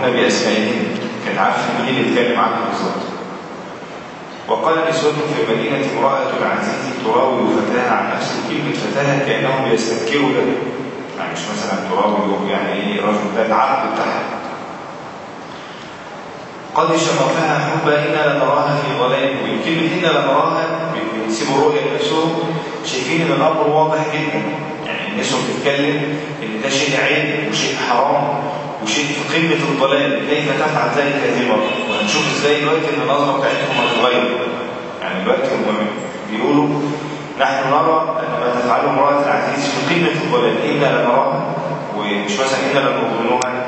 يسمون باسمائهم كان عارف مين اللي يتكلم عنه بالظبط وقال نسوة في المدينة امرأة العزيز تراود فتاها عن نفسه كلمة فتاها كأنهم يستذكروا له يعني مش مثلا تراود يعني ايه رجل ده العقل بتاعها قد شغفها حبا إنا لنراها في ضلال مبين كلمة إنا لنراها بيسيبوا الرؤية لنفسهم شايفين إن الأمر واضح جدا يعني الناس بتتكلم إن ده شيء عيب وشيء حرام وشيء في قمة الضلال كيف تفعل ذلك هذه المرأة وهنشوف ازاي دلوقتي ان النظرة بتاعتهم هتتغير يعني دلوقتي هم بيقولوا نحن نرى ان ما تفعله امرأة العزيز في قمة الضلال إنا لنراها ومش مثلا إنا لنظنها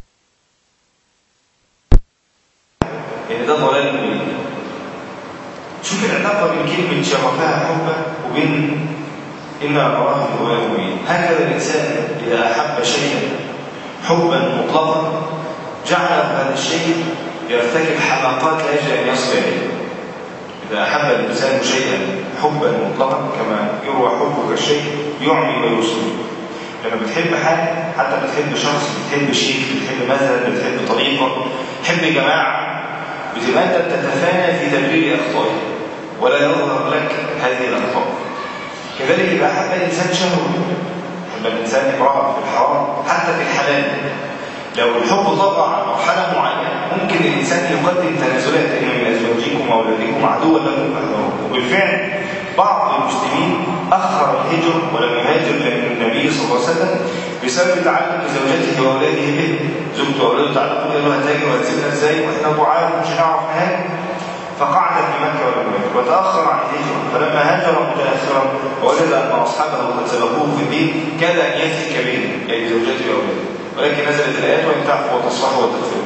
ان ده ضلال مبين شوف العلاقة بين كلمة شغفها حبا وبين إنا نراها في ضلال مبين هكذا الإنسان إذا أحب شيئا حبا مطلقا جعل هذا الشيء يرتكب حماقات لاجل ان يصل اليه اذا احب الانسان شيئا حبا مطلقا كما يروى حبك الشيء يعمي ويوصل لما بتحب حاجه حتى بتحب شخص بتحب شيء بتحب مذهب بتحب طريقه تحب جماعه بتبقى انت تتفانى في تبرير اخطائه ولا يظهر لك هذه الاخطاء كذلك اذا احب الانسان شهوه يحب الانسان امراه في الحرام حتى في الحلال لو الحب طغى عن مرحله معينه ممكن الانسان يقدم تنازلات ان من ازواجكم واولادكم عدوا لكم فاحذروه وبالفعل بعض المسلمين اخر الهجر ولم يهاجر للنبي صلى الله عليه وسلم بسبب تعلق زوجته واولاده به زوجته واولاده تعلقوا قالوا هتهاجر وهتسيبنا ازاي واحنا ضعاف مش هنعرف نهاجر فقعد في مكه ولم يهاجر وتاخر عن الهجره فلما هاجر متاخرا ووجد ان اصحابه قد سبقوه في الدين كاد ان يفتك به اي زوجته واولاده ولكن نزلت الايات وان تعفوا وتصفحوا وتغفروا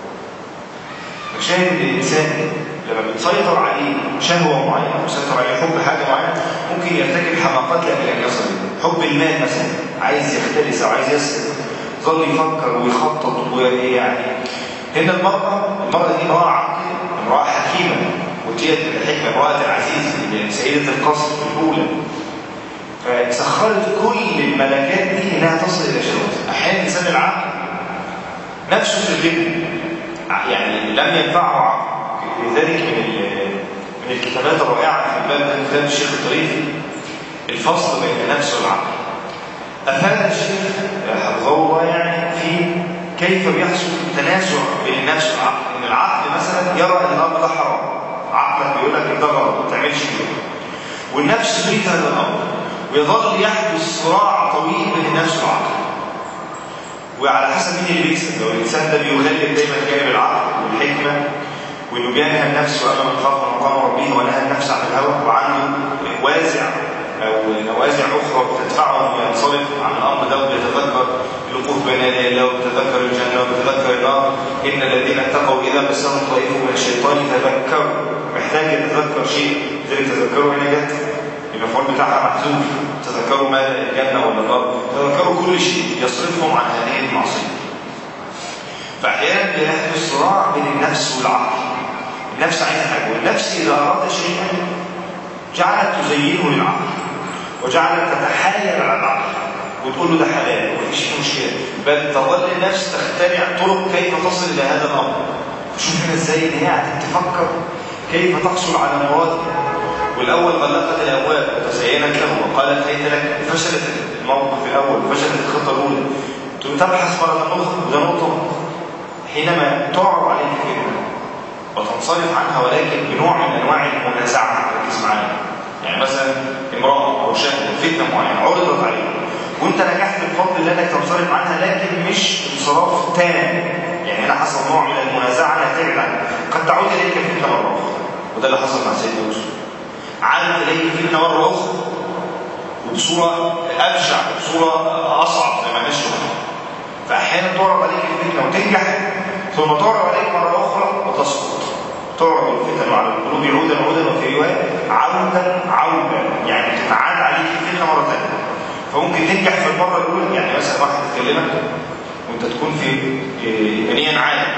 فشاهد الانسان لما بتسيطر عليه شهوه معينه مسيطر عليه حب حاجه معينه ممكن يرتكب حماقات لاجل ان يصل حب المال مثلا عايز يختلس او عايز يسرق ظل يفكر ويخطط ويعني هنا المراه المراه دي امراه عاقله امراه حكيمه وتيت الحكمه امراه العزيز سيده القصر الاولى فسخرت كل الملكات دي انها تصل الى شهوتها احيانا الانسان العاقل نفسه في الغنى يعني لم ينفعه عقل لذلك من من الكتابات الرائعه في الباب ده كتاب الشيخ الطريفي الفصل بين النفس والعقل افاد الشيخ حفظه الله يعني في كيف بيحصل تنازع بين النفس والعقل ان العقل مثلا يرى ان الامر ده حرام عقلك بيقول لك ده غلط ما تعملش كده والنفس تريد هذا الامر ويظل يحدث صراع طويل بين النفس والعقل وعلى حسب مين اللي بيكسب لو الانسان ده بيغلب دايما جانب العقل والحكمه وانه بينهى النفس وامام الخوف مقام ربه ونهى النفس عن الهوى وعنده وازع او نوازع اخرى بتدفعه انه ينصرف عن الامر ده وبيتذكر الوقوف بين يدي الله وبيتذكر الجنه وبيتذكر النار ان الذين اتقوا اذا مسهم طريق من الشيطان تذكروا محتاج يتذكر شيء زي تذكروا هنا جت المفعول بتاعها محذوف تذكروا ما الجنه ولا النار تذكروا كل شيء يصرفهم عن هذه المعصيه فاحيانا بيحدث صراع بين النفس والعقل النفس عايزه حاجه والنفس اذا اراد شيئا جعلت تزينه للعقل وجعلت تتحايل على العقل وتقول له ده حلال ومفيش فيه مشكله بل تظل النفس تخترع طرق كيف تصل الى هذا الامر شوف هنا ازاي ان هي قاعده تفكر كيف تحصل على مرادها والاول غلقت الابواب وتزينت له وقالت هيت لك فشلت الموقف الاول وفشلت الخطه الاولى تبحث مره اخرى وده نقطه حينما تعرض عليك فكره وتنصرف عنها ولكن بنوع من انواع المنازعه ركز معايا يعني مثلا امراه او شهوه فتنه معينه عرضت عليك وانت نجحت بفضل الله انك تنصرف عنها لكن مش انصراف تام يعني هنا حصل نوع من المنازعه انك تبعد عنها قد تعود اليك فتنه مره اخرى وده اللي حصل مع سيدنا يوسف عادت اليك فتنه مره اخرى وبصوره ابشع وبصوره اصعب زي ما نشرح فاحيانا تعرض عليك الفتنه وتنجح ثم تعرض عليك مره اخرى وتسقط تعرض الفتن على القلوب عودا عودا وفي روايه عودا عودا يعني تتعاد عليك الفتنه مره ثانيه فممكن تنجح في المره الاولى يعني مثلا واحد يكلمك وانت تكون في بنيا عالي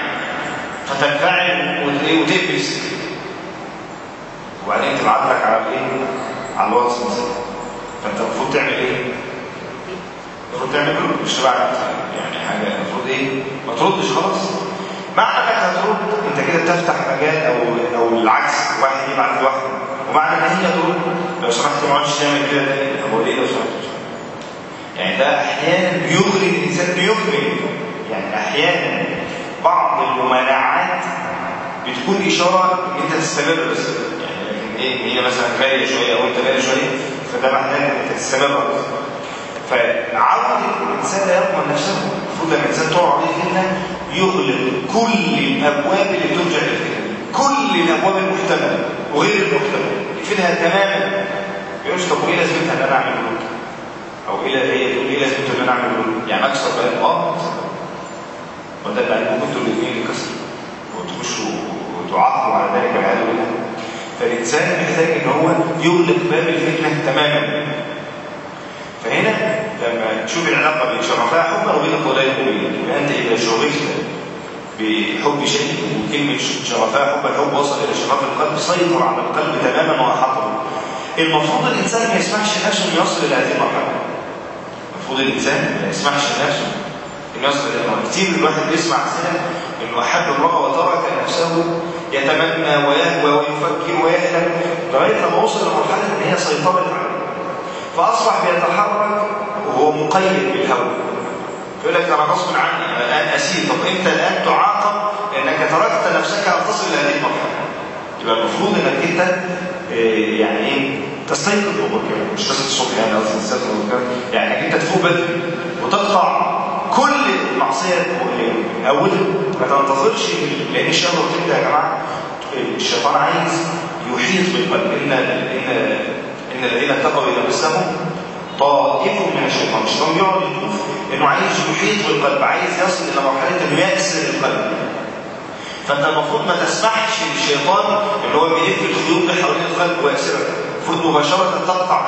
فتنفعل وتقفز وبعدين تبعت لك على الايه؟ على الواتس مثلا فانت المفروض تعمل ايه؟ المفروض تعمل كله مش تبعت يعني حاجه المفروض ايه؟ ما تردش خلاص معنى انك هترد انت كده بتفتح مجال او او العكس واحد يبعت لواحد ومعنى ان هي ترد لو سمحت ما اقعدش تعمل كده تاني طب هو ليه لو سمحت يعني ده احيانا بيغري الانسان بيغري يعني احيانا بعض الممانعات بتكون اشاره ان انت تستمر بس يعني لكن ايه هي مثلا غاليه شويه او انت غالي شويه فده معناه ان انت تستمر بس فعود الانسان لا يضمن نفسه المفروض لما الانسان تقع عليه فتنه يغلق كل الابواب اللي بترجع للفتنه كل الابواب المحتمله وغير المحتمله يقفلها تماما يقولش طب وايه لازمتها ان انا اعمل بلوك او ايه هي تقول ايه لازمتها ان انا اعمل بلوك يعني اكسر بقى اه وده اللي عليكم انتوا الاثنين الكسر وتخشوا وتعاقبوا على ذلك والعياذ بالله فالانسان محتاج ان هو يغلق باب الفتنه تماما فهنا لما تشوف العلاقه بين شرفها حبا وبين قضايا قويه يبقى انت اذا شغفت بحب شيء وكلمه شرفها حب الحب وصل الى شرف القلب سيطر على القلب تماما واحاطه المفروض الانسان ما يسمحش لنفسه انه يصل الى هذه المرحله المفروض الانسان ما يسمحش لنفسه انه يصل الى كتير الواحد بيسمع سنه انه احب الله وترك نفسه يتمنى ويهوى ويفكر ويحلم لغايه لما وصل لمرحله ان هي سيطرت عليه فاصبح بيتحرك وهو مقيد بالهوى يقول لك انا غصب عني انا الان اسير طب انت الان تعاقب لانك تركت نفسك ان تصل الى هذه المرحله يبقى المفروض انك انت إيه يعني ايه تستيقظ بكره مش بس الصبح يعني قصدي تستيقظ بكره يعني انك انت تفوق بدري وتقطع كل معصيه من اولها ما تنتظرش لان الشهوه بتبدا يا جماعه الشيطان عايز يحيط بالقلب ان ان ان الذين اتقوا اذا مسهم طائف من الشيطان الشيطان بيقعد يطوف انه عايز يحيط بالقلب عايز يصل الى مرحله انه يأسر القلب فانت المفروض ما تسمحش للشيطان اللي هو بيلف الخيوط دي حوالين القلب ويأسرك المفروض مباشره تقطع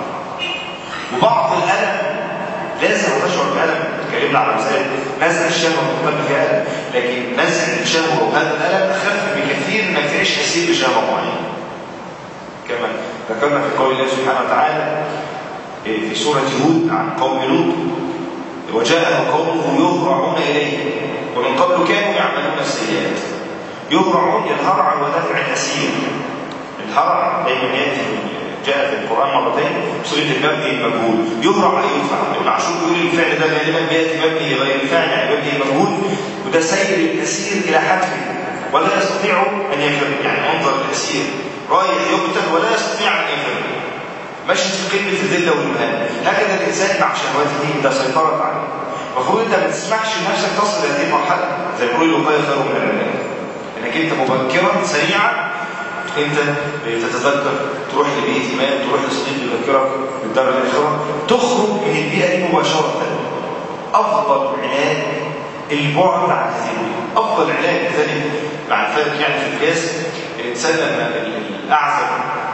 وبعض الالم لازم تشعر بالم اتكلمنا على مثال نزع الشهوه من القلب فيها الم لكن نزع الشهوه وهذا الالم اخف بكثير انك تعيش اسير بشهوه معينه كما ذكرنا في قول الله سبحانه وتعالى في سورة هود عن قوم لوط وجاءه قومه يهرعون إليه ومن قبل كانوا يعملون السيئات يهرعون الهرع ودفع الأسير الهرع دايما يأتي جاء في القرآن مرتين بصيغة المبني المجهول يهرع أي يفعل ابن عاشور بيقول الفعل ده غالبا بيأتي مبني لغير الفاعل يعني مبني المجهول وده سير الأسير إلى حتفه ولا يستطيع أن يفر يعني منظر الأسير رايح يقتل ولا يستطيع أن يفر ماشي في قمه الذله والمهانه هكذا الانسان مع شهواته اذا سيطرت عليه المفروض انت ما تسمحش لنفسك تصل لهذه المرحله زي ما بيقول الوقايه خير من العلاج انك انت مبكرا سريعا انت تتذكر تروح لبيت امام تروح لصديق يذكرك بالدار الاخره تخرج من البيئه دي مباشره افضل علاج البعد عن هذه البيئه افضل علاج لذلك مع الفرق يعني في القياس الانسان لما الاعزب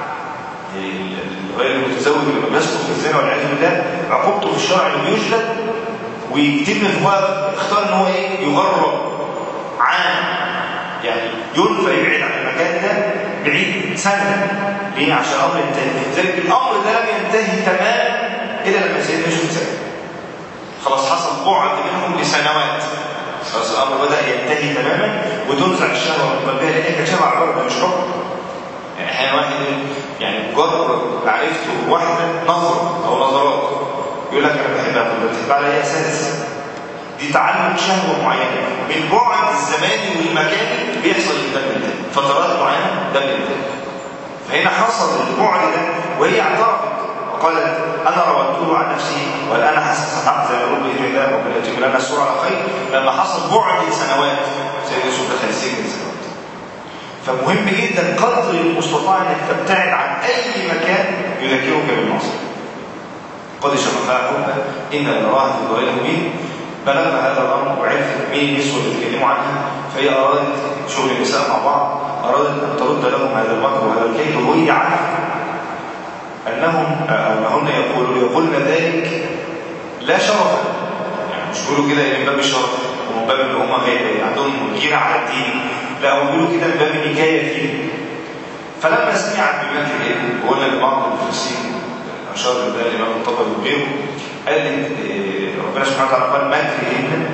غير المتزوج لما بيسقط في الزنا والعياذ بالله عقوبته في الشرع انه يجلد ويتم هو اختار ان هو ايه يغرب عام يعني ينفى يبعد عن المكان ده بعيد سنه ليه عشان الامر ينتهي لذلك الامر ده لم ينتهي تماما الا لما سيدنا يوسف سكت خلاص حصل بعد منهم لسنوات خلاص الامر بدا ينتهي تماما وتنزع الشهوه من قلبها لان كانت شهوه عباره مش حكم يعني احيانا واحد يعني مجرد عرفته واحده نظره او نظرات يقول لك انا بحبها طب بتحبها على اي اساس؟ دي تعلق شهوه معينه من بعد الزماني والمكاني بيحصل الدم الانتاج فترات معينه دم الانتاج فهنا حصل البعد ده وهي اعترفت وقالت انا راودته عن نفسي والان حسن حق زي ما يقول باذن الله ربنا يتم لنا الصوره على خير لما حصل بعد سنوات سيدنا يوسف دخل السجن سنوات فمهم جدا قدر المستطاع انك تبتعد عن اي مكان يذكرك بالمعصيه. قد شرفها حبا ان نراه في ضلال مبين بلغنا هذا الامر وعرفت مين النسوه اللي بيتكلموا عنها فهي ارادت شغل النساء مع بعض ارادت ان ترد لهم هذا المكر وهذا الكيد وهي عارفه انهم انهن يقولوا يقولن ذلك لا شرفا يعني مش بيقولوا كده من باب الشرف ومن باب ان هم عندهم غيره على الدين لا هم بيقولوا كده من باب النكايه فيه فلما سمعت بمكر وقلنا لبعض المفسرين اشار لده الامام الطبري وغيره قال لي ربنا سبحانه وتعالى قال مكرهن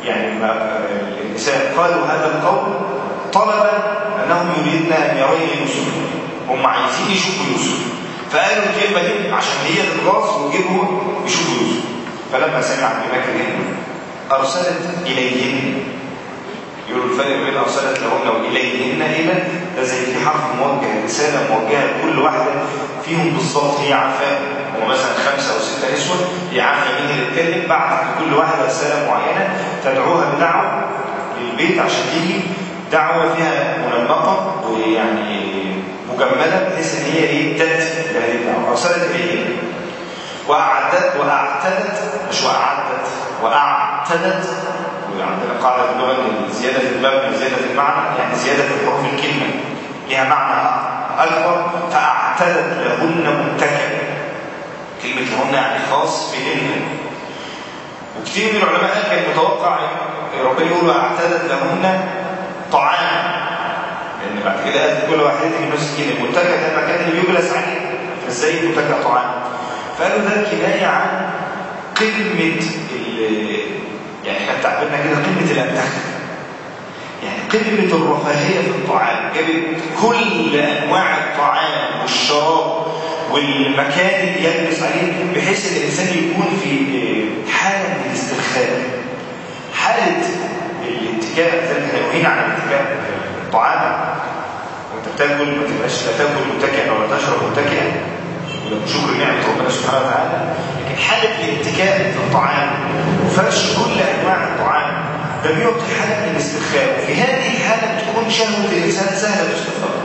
يعني ما النساء قالوا هذا القول طلبا انهم يريدن ان يرين يوسف هم عايزين يشوفوا يوسف فقالوا الكلمه دي عشان هي الراس ويجيبوا يشوفوا يوسف فلما سمع بمكرهن ارسلت اليهن يقولوا الفرق بين ارسلت لهن واليهن الى ده زي في حرف موجه رساله موجهه لكل واحده فيهم بالظبط هي عارفاه هم مثلا خمسه او سته نسوه هي عارفه مين اللي اتكلم بعت لكل واحده رساله معينه تدعوها بدعوه للبيت عشان تيجي دعوه فيها منمقه ويعني مجمله بحيث ان هي ايه تاتي بهذه الدعوه ارسلت اليهن واعدت واعتدت مش واعدت واعتدت وعندنا قاعده في اللغه ان زياده المبنى زياده المعنى يعني زياده في حروف الكلمه لها معنى اكبر فاعتدت لهن متكئا كلمه لهن يعني خاص بهن وكثير من العلماء قال كان متوقع ربنا يقول اعتدت لهن طعام لان بعد كده قالت كل واحده من مسكين المتكئ ده المكان اللي يجلس عليه فازاي المتكئ طعام فقالوا ده كنايه عن قمه يعني احنا تعبيرنا كده قمه الامتخ يعني قمه الرفاهيه في الطعام جابت كل انواع الطعام والشراب والمكان اللي يجلس عليه بحيث ان الانسان يكون في حاله من الاسترخاء حاله الاتكاء زي ما احنا نهينا عن الاتكاء الطعام وانت بتاكل ما تبقاش لا تاكل متكئا ولا تشرب متكئا وده شكر نعمه ربنا سبحانه وتعالى لكن حاله الاتكاء في الطعام وفرش كل انواع الطعام ده بيعطي حاله من الاسترخاء وفي هذه الحاله بتكون شهوه الانسان سهله الاستفاده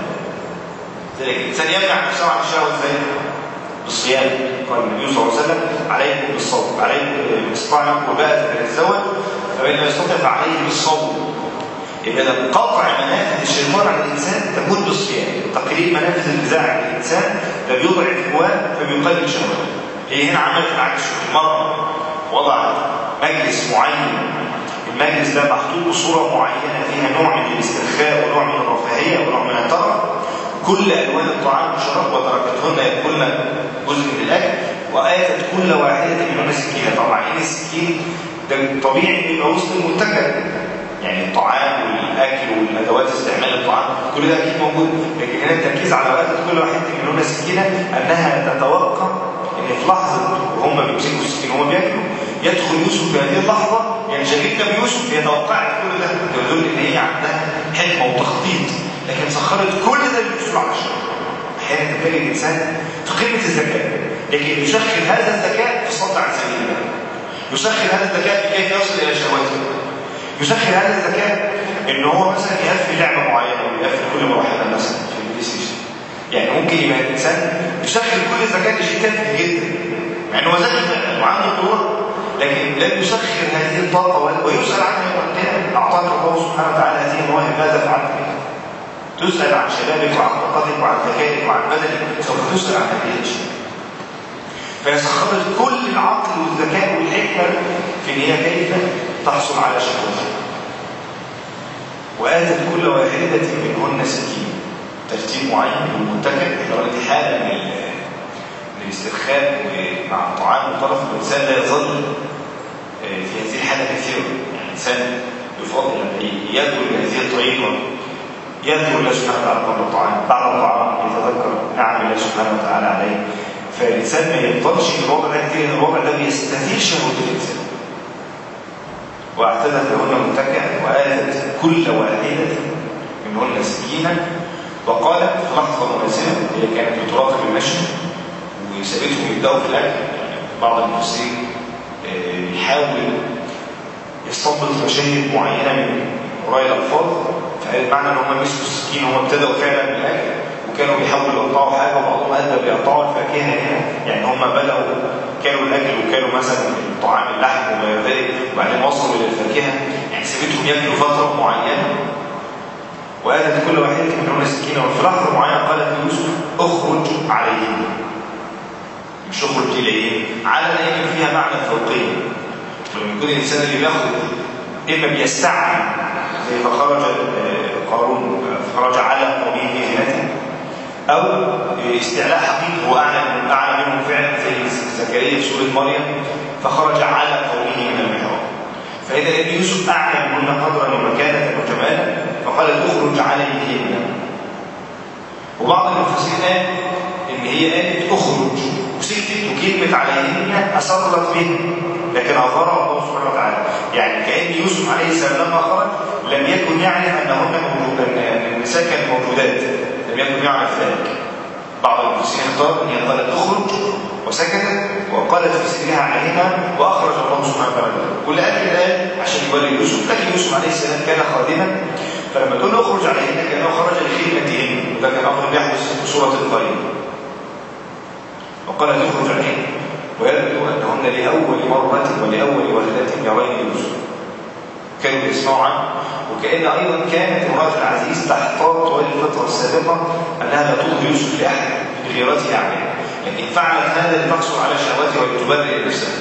لذلك الانسان يمنع نفسه عن الشهوه ازاي؟ بالصيام قال النبي صلى الله عليه وسلم عليكم بالصوم عليكم باستطاع منكم بقى يتزوج فإن لم يستطع فعليه بالصوم يبقى ده قطع منافذ الشيطان على الانسان تكون بالصيام تقليل منافذ النزاع على الانسان ده بيضعف جواه فبيقلل شهوته هي هنا عملت العكس المرأة وضعت مجلس معين المجلس ده محطوط بصورة معينة فيها نوع من الاسترخاء ونوع من الرفاهية ونوع من الطرف كل ألوان الطعام والشراب وتركتهن يأكلن جزء من الأكل وآتت كل واحدة منهن سكينة طبعا إيه السكين ده طبيعي ان يبقى وسط المتكئ يعني الطعام والاكل والادوات استعمال الطعام كل ده اكيد موجود لكن هنا التركيز على وقت كل واحد منهن سكينه انها تتوقع ان في لحظه وهم بيمسكوا السكين وهم بياكلوا يدخل يوسف في هذه اللحظه ينشغلن بيوسف هي توقعت كل ده يدل ان هي عندها حكمه وتخطيط لكن سخرت كل ده للوصول على الشر احيانا تلاقي الانسان في قمه الذكاء لكن يسخر هذا الذكاء في الصد عن سبيل الله يسخر هذا الذكاء في كيف يصل الى شهواته يسخر هذا الذكاء ان هو مثلا يقفل لعبه معينه ويقفل كل مراحلها مثلا في البلاي ستيشن يعني ممكن يبقى الانسان يسخر كل الذكاء لشيء تافه جدا مع انه ذكي فعلا وعنده قوه لكن لن يسخر هذه الطاقه ويسال عنها يوم القيامه اعطاك الله سبحانه وتعالى هذه المواهب ماذا فعلت بها؟ تسال عن شبابك وعن طاقتك وعن ذكائك وعن بدنك سوف تسال عن هذه الاشياء فيسخرت كل العقل والذكاء والحكمة في ان هي كيف تحصل على شهوتها وآتت كل واحدة منهن سكين ترتيب معين للمتكئ لدرجة حالة من من الاسترخاء مع الطعام وطرف الإنسان لا يظل في هذه الحالة كثيرا يعني الإنسان يفضل أن يدخل بهذه الطريقة يذكر الله سبحانه وتعالى قبل الطعام بعد الطعام يتذكر نعم الله سبحانه وتعالى عليه فالإنسان ما يفضلش في الوضع ده كتير الوضع ده بيستثير شهوة الإنسان واعتدت لهن متكئا وآتت كل واحدة منهن سكينا وقالت في لحظة مناسبة هي كانت بتراقب المشي وسابتهم يبدأوا في الأكل بعض المفسرين بيحاول يستنبط مشاهد معينة من وراء الألفاظ فقال معنى ان هم مسكوا السكين وهم ابتدأوا فعلا بالأكل وكانوا بيحاولوا يقطعوا حاجه وبعضهم ادى بيقطعوا الفاكهه هنا يعني هم بداوا كانوا الاكل وكانوا مثلا طعام اللحم وما الى ذلك وبعدين وصلوا الى الفاكهه يعني سابتهم ياكلوا فتره معينه واتت كل واحده منهم سكينه وفي لحظه معينه قالت ليوسف اخرج عليهم مش اخرج اليهم على ان فيها معنى فوقيه لما يكون الانسان اللي بياخد اما بيستعمل زي فخرج قارون فخرج على قومه زينته او استعلاء حقيقي هو اعلى اعلى منهم فعلا زي زكريا في سوره مريم فخرج على قومه من المحراب فإذا النبي يوسف أعلى منهن قدرا ومكانة وجمالا فقالت اخرج عليهن وبعض المفسرين قال إن هي قالت اخرج وسكتت وكلمة عليهن أسرت به لكن أظهرها الله سبحانه وتعالى يعني كأن يوسف عليه السلام لما خرج لم يكن يعلم أنهن موجودان أن النساء كانت موجودات لم يكن يعلم ذلك بعض المفسرين اختار أن هي قالت اخرج وسكتت وقالت في سرها عليهما وأخرج الله سبحانه وتعالى كل أكل الآن عشان يولي يوسف لكن يوسف عليه السلام كان خادما فلما تقول له اخرج عليهن كأنه خرج لخدمتهن وده كان أمر بيحدث في سورة القريب وقالت اخرج عليهن ويبدو أنهن لأول مرة ولأول وهلة يرين يوسف كانوا يسمعوا عنه وكأن أيضا كانت امرأة العزيز تحتاط طوال الفترة السابقة أنها لا تظهر يوسف لأحد من غيرته عليه لكن فعلت هذا لتحصل على شهوته ولتبرئ نفسها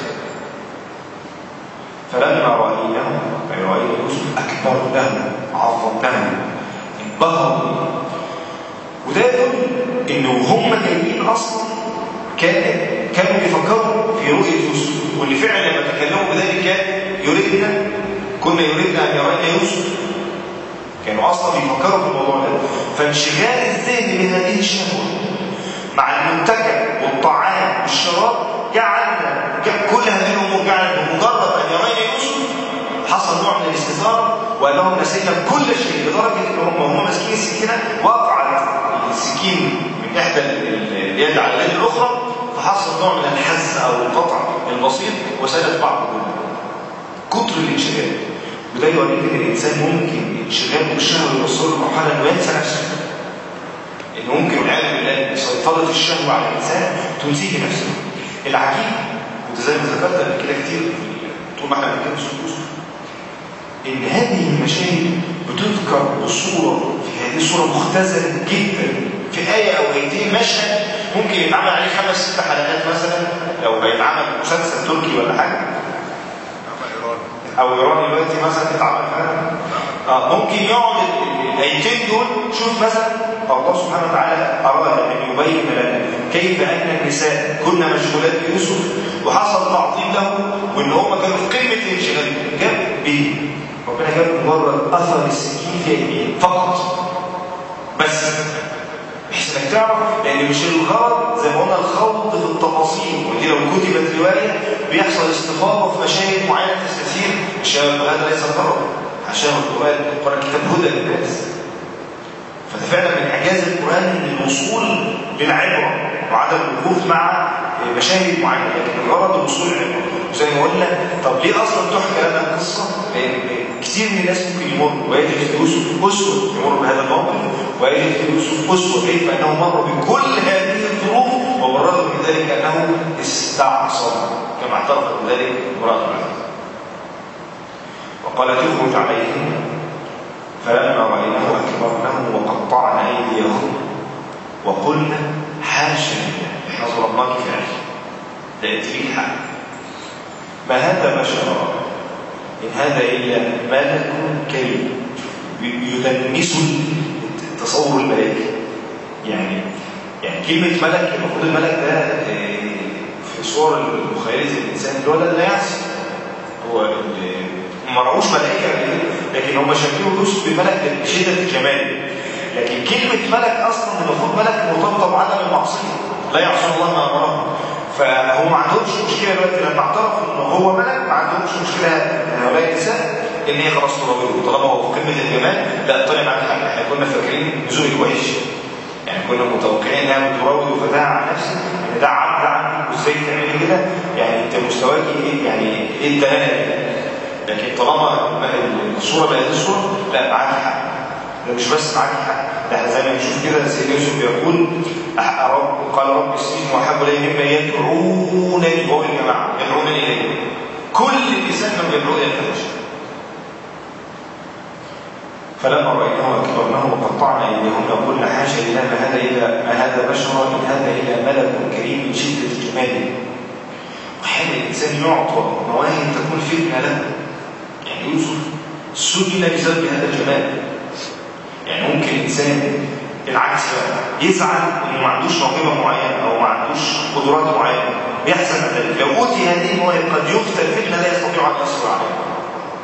فلما رأيناه أي رأينا يوسف أكبرناه عظمناه انبهروا وده يدل إنه هم جايين أصلا كان كانوا بيفكروا في رؤية يوسف واللي فعلا لما تكلموا بذلك كان يريدنا كنا يريدنا أن يرينا يوسف كانوا أصلا بيفكروا في الموضوع ده فانشغال الذهن بهذه الشهوة مع المنتجع والطعام والشراب جعلنا كل هذه الأمور جعلت بمجرد أن يرينا يوسف حصل نوع من الاستثارة وأنهم نسينا كل شيء لدرجة أن هم وهم ماسكين السكينة وقعت السكين من إحدى اليد على اليد الأخرى فحصل نوع من الحز أو القطع البسيط وسالت بعض كلها كتر الانشغال وده يوريك ان الانسان ممكن انشغاله بالشهوه يوصله لمرحله انه ينسى نفسه انه ممكن والعياذ بالله سيطره الشهوه على الانسان تنسيه نفسه العجيب وده زي ما ذكرت قبل كده كتير طول ما احنا بنتكلم في يوسف ان هذه المشاهد بتذكر بصوره في هذه الصوره مختزله جدا في ايه او ايتين مشهد ممكن يتعمل عليه خمس ست حلقات مثلا لو هيتعمل مسلسل تركي ولا حاجه او ايراني دلوقتي مثلا اتعمل فعلا اه ممكن يقعد الايتين دول شوف مثلا الله سبحانه وتعالى اراد ان يبين لنا كيف ان النساء كن مشغولات بيوسف وحصل تعظيم له وان هم كانوا في قمه الانشغال جاب بيه ربنا جاب مجرد اثر السكين في ايديه فقط بس بحيث انك تعرف لان مش الغرض زي ما قلنا الخوض في التفاصيل ودي لو كتبت روايه بيحصل استفاضه في مشاهد معينه تستثير مش هذا ليس الغرض عشان القران القران كتاب هدى للناس فده فعلا من اعجاز القران ان الوصول للعبره وعدم الوقوف مع مشاهد معينه لكن الغرض الوصول للعبره وزي ما قلنا طب ليه اصلا تحكي لنا القصه؟ لان كتير من الناس ممكن يمر ويجد في يوسف اسوه يمر بهذا الموقف ويجد في يوسف اسوه كيف انه مر بكل هذه الظروف وبرر من ذلك انه استعصم كما اعترفت بذلك امراه العزيز وقالت اخرج عليهم فلما رايناه اكبرنه وقطعنا ايديهم وقلنا حاشا لله احنا ظلمناك فعلا لا انت ليك حق ما هذا بشرا إن هذا إلا ملك كريم يدنس تصور الملائكة يعني يعني كلمة ملك المفروض الملك ده في صور مخيلة الإنسان اللي هو لا يعصي هو ما رأوش ملائكة لكن هم شكلوا يوسف بملك لشدة الجمال لكن كلمة ملك أصلا المفروض ملك مرتبطة بعدم المعصية لا يعصون الله ما أمرهم فهو ما عندهمش مشكله دلوقتي لما اعترفوا ان هو ملك ما عندهمش مشكله هؤلاء النساء ان هي خلاص تراوده طالما هو في قمه الجمال لا طلع معاك حاجه احنا كنا فاكرين ذوقك وحش يعني كنا متوقعين انها بتراود وفتاها عن نفسك ان ده عبد عنك وازاي تعملي كده يعني انت مستواك ايه يعني ايه الدلالة دي لكن طالما الصوره بقت الصوره لا معاك حق ده مش بس معاك حق ده احنا زي ما نشوف كده سيدنا يوسف بيقول رب قال رب السجن واحب اليه مما يدعونني وهو الجماعه يدعونني اليه كل الانسان كانوا بيدعوا الى الفحش فلما رايناه اكبرناه وقطعنا ايديهم وقلنا حاشا لله ما هذا الا ما هذا بشرا ان هذا الا ملك كريم من شده جماله احيانا الانسان يعطى مواهب تكون فتنه له يعني يوسف سجن بسبب هذا الجمال يعني ممكن انسان العكس بقى يزعل انه ما عندوش موهبه معينه او ما عندوش قدرات معينه بيحصل ذلك لو اوتي هذه المواهب قد يفتن فتنه لا يستطيع ان يصبر عليها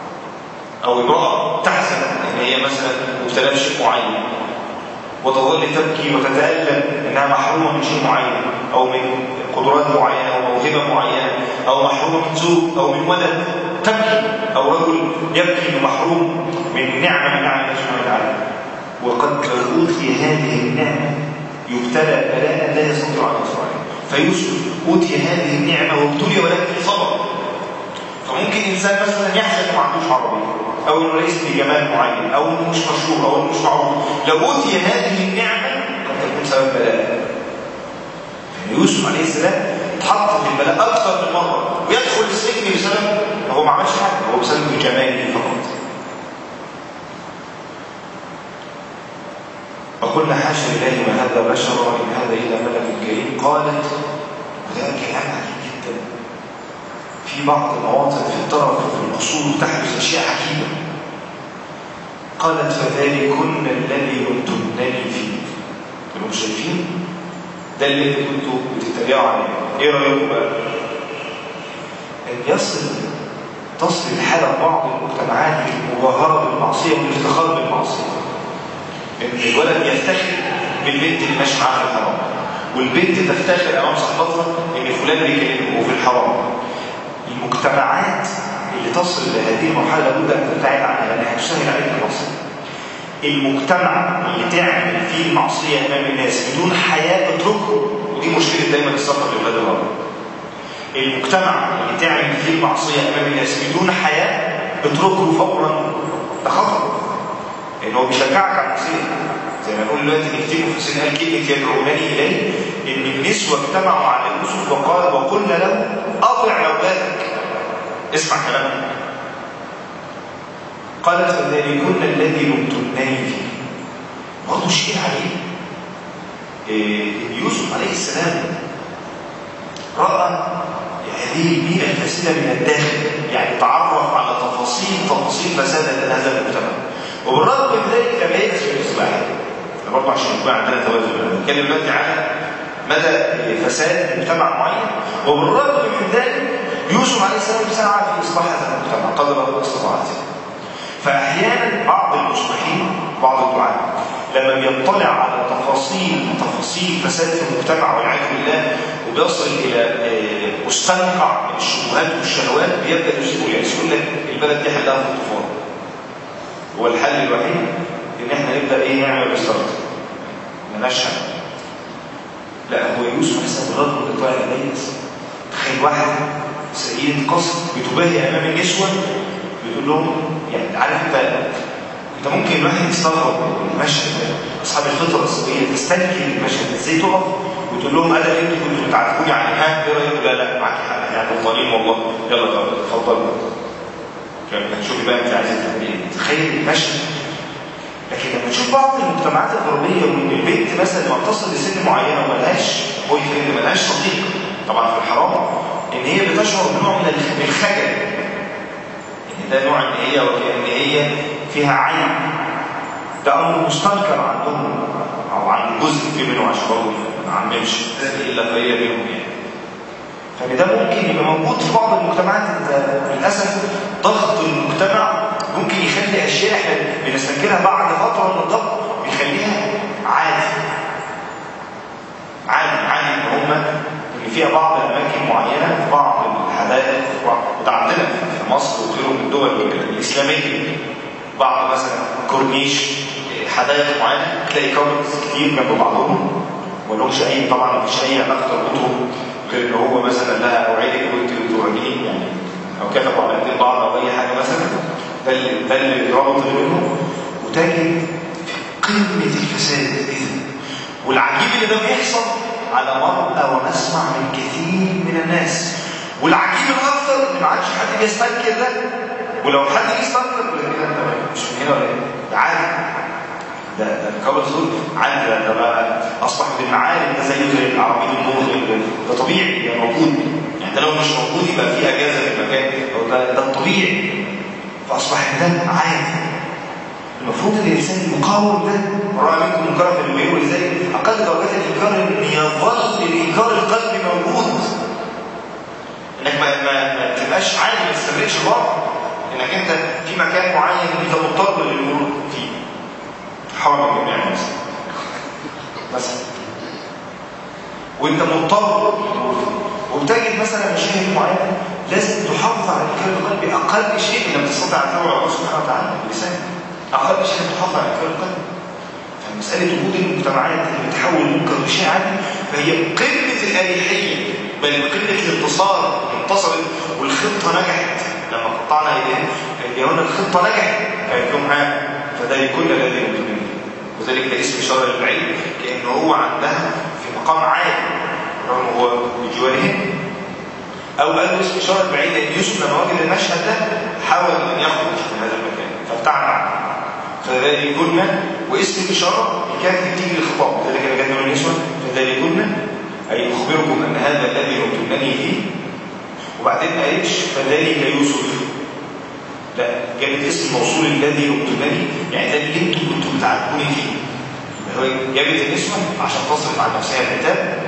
او امراه تحزن ان هي مثلا مبتلاه بشيء معين وتظل تبكي وتتالم انها محرومه من شيء معين او من قدرات معينه او موهبه معينه او محرومه من زوج او من ولد تبكي او رجل يبكي محروم من نعمه من نعم الله سبحانه وتعالى وقد لو اوتي هذه النعمه يبتلى بلاء لا يستطيع ان يصبر عليه فيوسف اوتي هذه النعمه وابتلي ولكن صبر فممكن انسان مثلا يحزن ما عندوش عربيه او انه ليس بجمال معين او انه مش مشهور او انه مش معروف لو اوتي هذه النعمه قد تكون سبب بلاء يوسف عليه السلام اتحط في البلاء اكثر من مره ويدخل السجن بسبب هو ما عملش حاجه هو بسبب جماله فقط وقلنا حاشا لله ما هذا بشر ان هذا الا ملك كريم قالت وده كلام عجيب جدا في بعض المواطن في الطرف في القصور تحدث اشياء عجيبه قالت فذلكن الذي لمتنني فيه انتم شايفين ده اللي انتوا كنتوا بتتريقوا عليه ايه رايكم بقى ان يصل تصل الحاله في بعض المجتمعات بالمجاهره بالمعصيه والافتخار بالمعصيه ان الولد يفتخر بالبنت اللي ماشي معاها في الحرام والبنت تفتخر امام صاحبتها ان فلان بيكلمه وفي الحرام المجتمعات اللي تصل لهذه المرحله لابد ان تبتعد عنها لانها تسهل عليك المعصيه المجتمع اللي تعمل فيه المعصيه امام الناس بدون حياه اتركه ودي مشكله دايما السفر لبلاد الغرب المجتمع اللي تعمل فيه المعصيه امام الناس بدون حياه اتركه فورا ده خطر لان هو بيشجعك على المعصيه زي ما نقول دلوقتي نكتبه في سن قال كلمه يدعونني اليه ان النسوه اجتمعوا على يوسف وقال وقلنا له اطع اولادك اسمع كلامنا قالت فذلكن الذي لمتنني فيه برضه شيء عليه إيه يوسف عليه السلام راى هذه البيئه الفاسده من الداخل يعني تعرف على تفاصيل تفاصيل فساد هذا المجتمع وبالرغم من ذلك لم ييأس من الاصلاح ده برضه عشان يكون عندنا توازن بنتكلم دلوقتي على مدى فساد مجتمع معين وبالرغم من ذلك يوسف عليه السلام سعى في اصلاح هذا المجتمع قدر استطاعته فاحيانا بعض المصلحين بعض الدعاة لما بيطلع على تفاصيل تفاصيل فساد في المجتمع والعياذ بالله وبيصل الى مستنقع من الشبهات والشهوات بيبدا يصيبه الياس يقول لك البلد دي حلها في الطوفان هو الحل الوحيد ان احنا نبدا ايه نعمل ريستارت مالناش حل لا هو يوسف حسب الرجل اللي طالع كويس تخيل واحد سيد قصر بتباهي امام النسوه بتقول لهم يعني عارف انت انت ممكن الواحد يستغرب المشهد اصحاب الفطره السويه تستنكر المشهد ازاي تقف وتقول لهم انا اللي انتوا كنتوا بتعاتبوني عن ها ايه رايكم لا لا معاك حق يعني غلطانين والله يلا اتفضل هتشوفي بقى انت عايزه تعملي ايه تخيل المشهد لكن لما تشوف بعض المجتمعات الغربيه وان البنت مثلا لما بتصل لسن معينه وملهاش بوي فريند ملهاش صديق طبعا في الحرام ان هي بتشعر بنوع من الخجل ان ده نوع ان هي وكأن هي فيها عين ده امر مستنكر عندهم او عن جزء في منهم عشان برضه ما عممش الا قليله منهم يعني فان ده ممكن يبقى موجود في بعض المجتمعات للاسف ضغط المجتمع ممكن يخلي اشياء احنا بنستنكرها بعد فتره من الضغط بيخليها عادي عادي عادي ان هم ان فيها بعض الاماكن معينه في بعض الحدائق وده عندنا في مصر وغيره من الدول الاسلاميه بعض مثلا كورنيش حدائق معينه تلاقي كومنتس كتير جنب بعضهم ولهمش اي طبعا مفيش اي علاقه تربطهم غير ان هو مثلا لها اوعدك وانت بتورجين يعني او كتبوا على ايدين بعض او اي حاجه مثلا ده اللي ده اللي رابط بينهم وتجد قمه الفساد اذا والعجيب اللي ده بيحصل على مرأى ونسمع من كثير من الناس والعجيب الاكثر ان ما عادش حد بيستنكر ده ولو حد يستنكر يقول لك انت مش من هنا ولا ايه؟ ده عادي ده ده الكبر دول عادي ده بقى اصبح من المعالم ده زيه زي العربيد النور ده طبيعي ده موجود يعني ده لو مش موجود يبقى في اجازه في المكان ده ده الطبيعي فاصبح ده عادي المفروض ان الانسان يقاوم ده راى منكم منكرا فليغيره ولذلك اقل درجات الانكار ان يظل الانكار القلبي موجود انك ما ما, ما تبقاش عادي ما تستمرش الوضع انك انت في مكان معين انت مضطر للمرور فيه حرم الجميع مثلا مثلا وانت مضطر للمرور فيه وبتجد مثلا مشاهد معينه لازم تحافظ على الكلام القلبي اقل شيء لما تستطيع ان تدعو الله سبحانه وتعالى بلسانك اقل شيء تحافظ على الكلام القلبي فمساله وجود المجتمعات اللي بتحول المنكر لشيء عادي فهي قمه الاريحيه بل قمه الانتصار انتصرت والخطه نجحت لما قطعنا ايديهم ايديهن الخطه نجحت قالت لهم ها فده لكل الذي يؤمن وذلك ده اسم اشاره للبعيد كانه هو عندها في مقام عالي رغم هو بجوارهم او قال له اسم اشاره بعيد لان يوسف لما وجد المشهد ده حاول ان يخرج من هذا المكان فابتعد عنه فذلكن واسم الاشاره كانت تيجي للخطاب ذلك اللي كان من يسوع فذلكن اي اخبركم ان هذا الذي يؤتونني فيه وبعدين ما قالتش فذلك يوسف لا جابت اسم الموصول الذي يؤتونني يعني ده اللي انتم كنتم بتعاتبوني فيه هو جابت الاسم عشان تصرف عن نفسها العتاب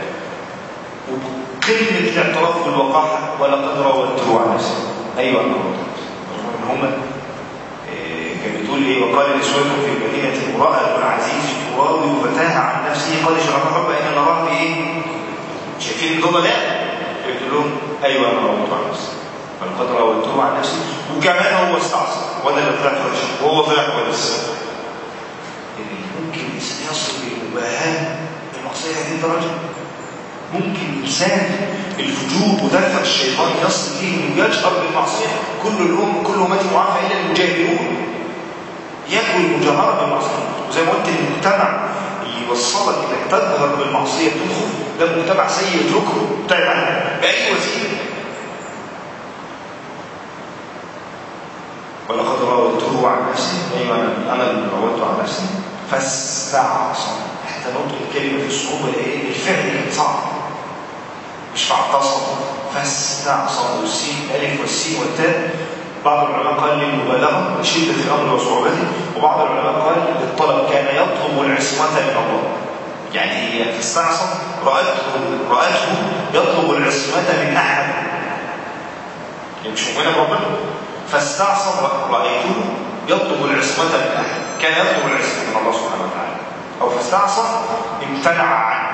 وقمه الاعتراف بالوقاحه ولقد راودته عن نفسه ايوه انا ان هم كانت بتقول ايه وقال نسوة في المدينة امرأة العزيز تراود فتاها عن نفسه قد شرف حب ان نراه في ايه؟ شايفين الجملة لا قلت لهم ايوه انا راودته عن نفسي فلقد راودته عن نفسي وكمان هو استعصى وانا اللي طلعت وحش وهو طلع كويس ممكن الانسان يصل للمباهاة المقصية هذه الدرجة ممكن الانسان الفجور ودفع الشيطان يصل فيه انه يجهر بالمعصيه كل الام كل امتي معافى الا المجاهرون يكوي المجاهره بالمعصيه وزي ما قلت المجتمع اللي يوصلك انك تجهر بالمعصيه تدخل ده مجتمع سيء اتركه ابتعد عنه باي وسيله ولقد راودته عن نفسي ايوه انا انا اللي راودته عن نفسي فاستعصم حتى نطق الكلمه في الصعوبه لان الفعل كان صعب مش فاعتصم فاستعصم والسين الف والسين والتاء بعض العلماء قال للمبالغه لشده الامر وصعوبته وبعض العلماء قال للطلب كان يطلب العصمه من الله يعني هي فاستعصم راته راته يطلب العصمه من احد يعني مش مؤمنه بربنا فاستعصم رايته يطلب العصمه من احد كان يطلب العصمه من الله سبحانه وتعالى او فاستعصم امتنع عنه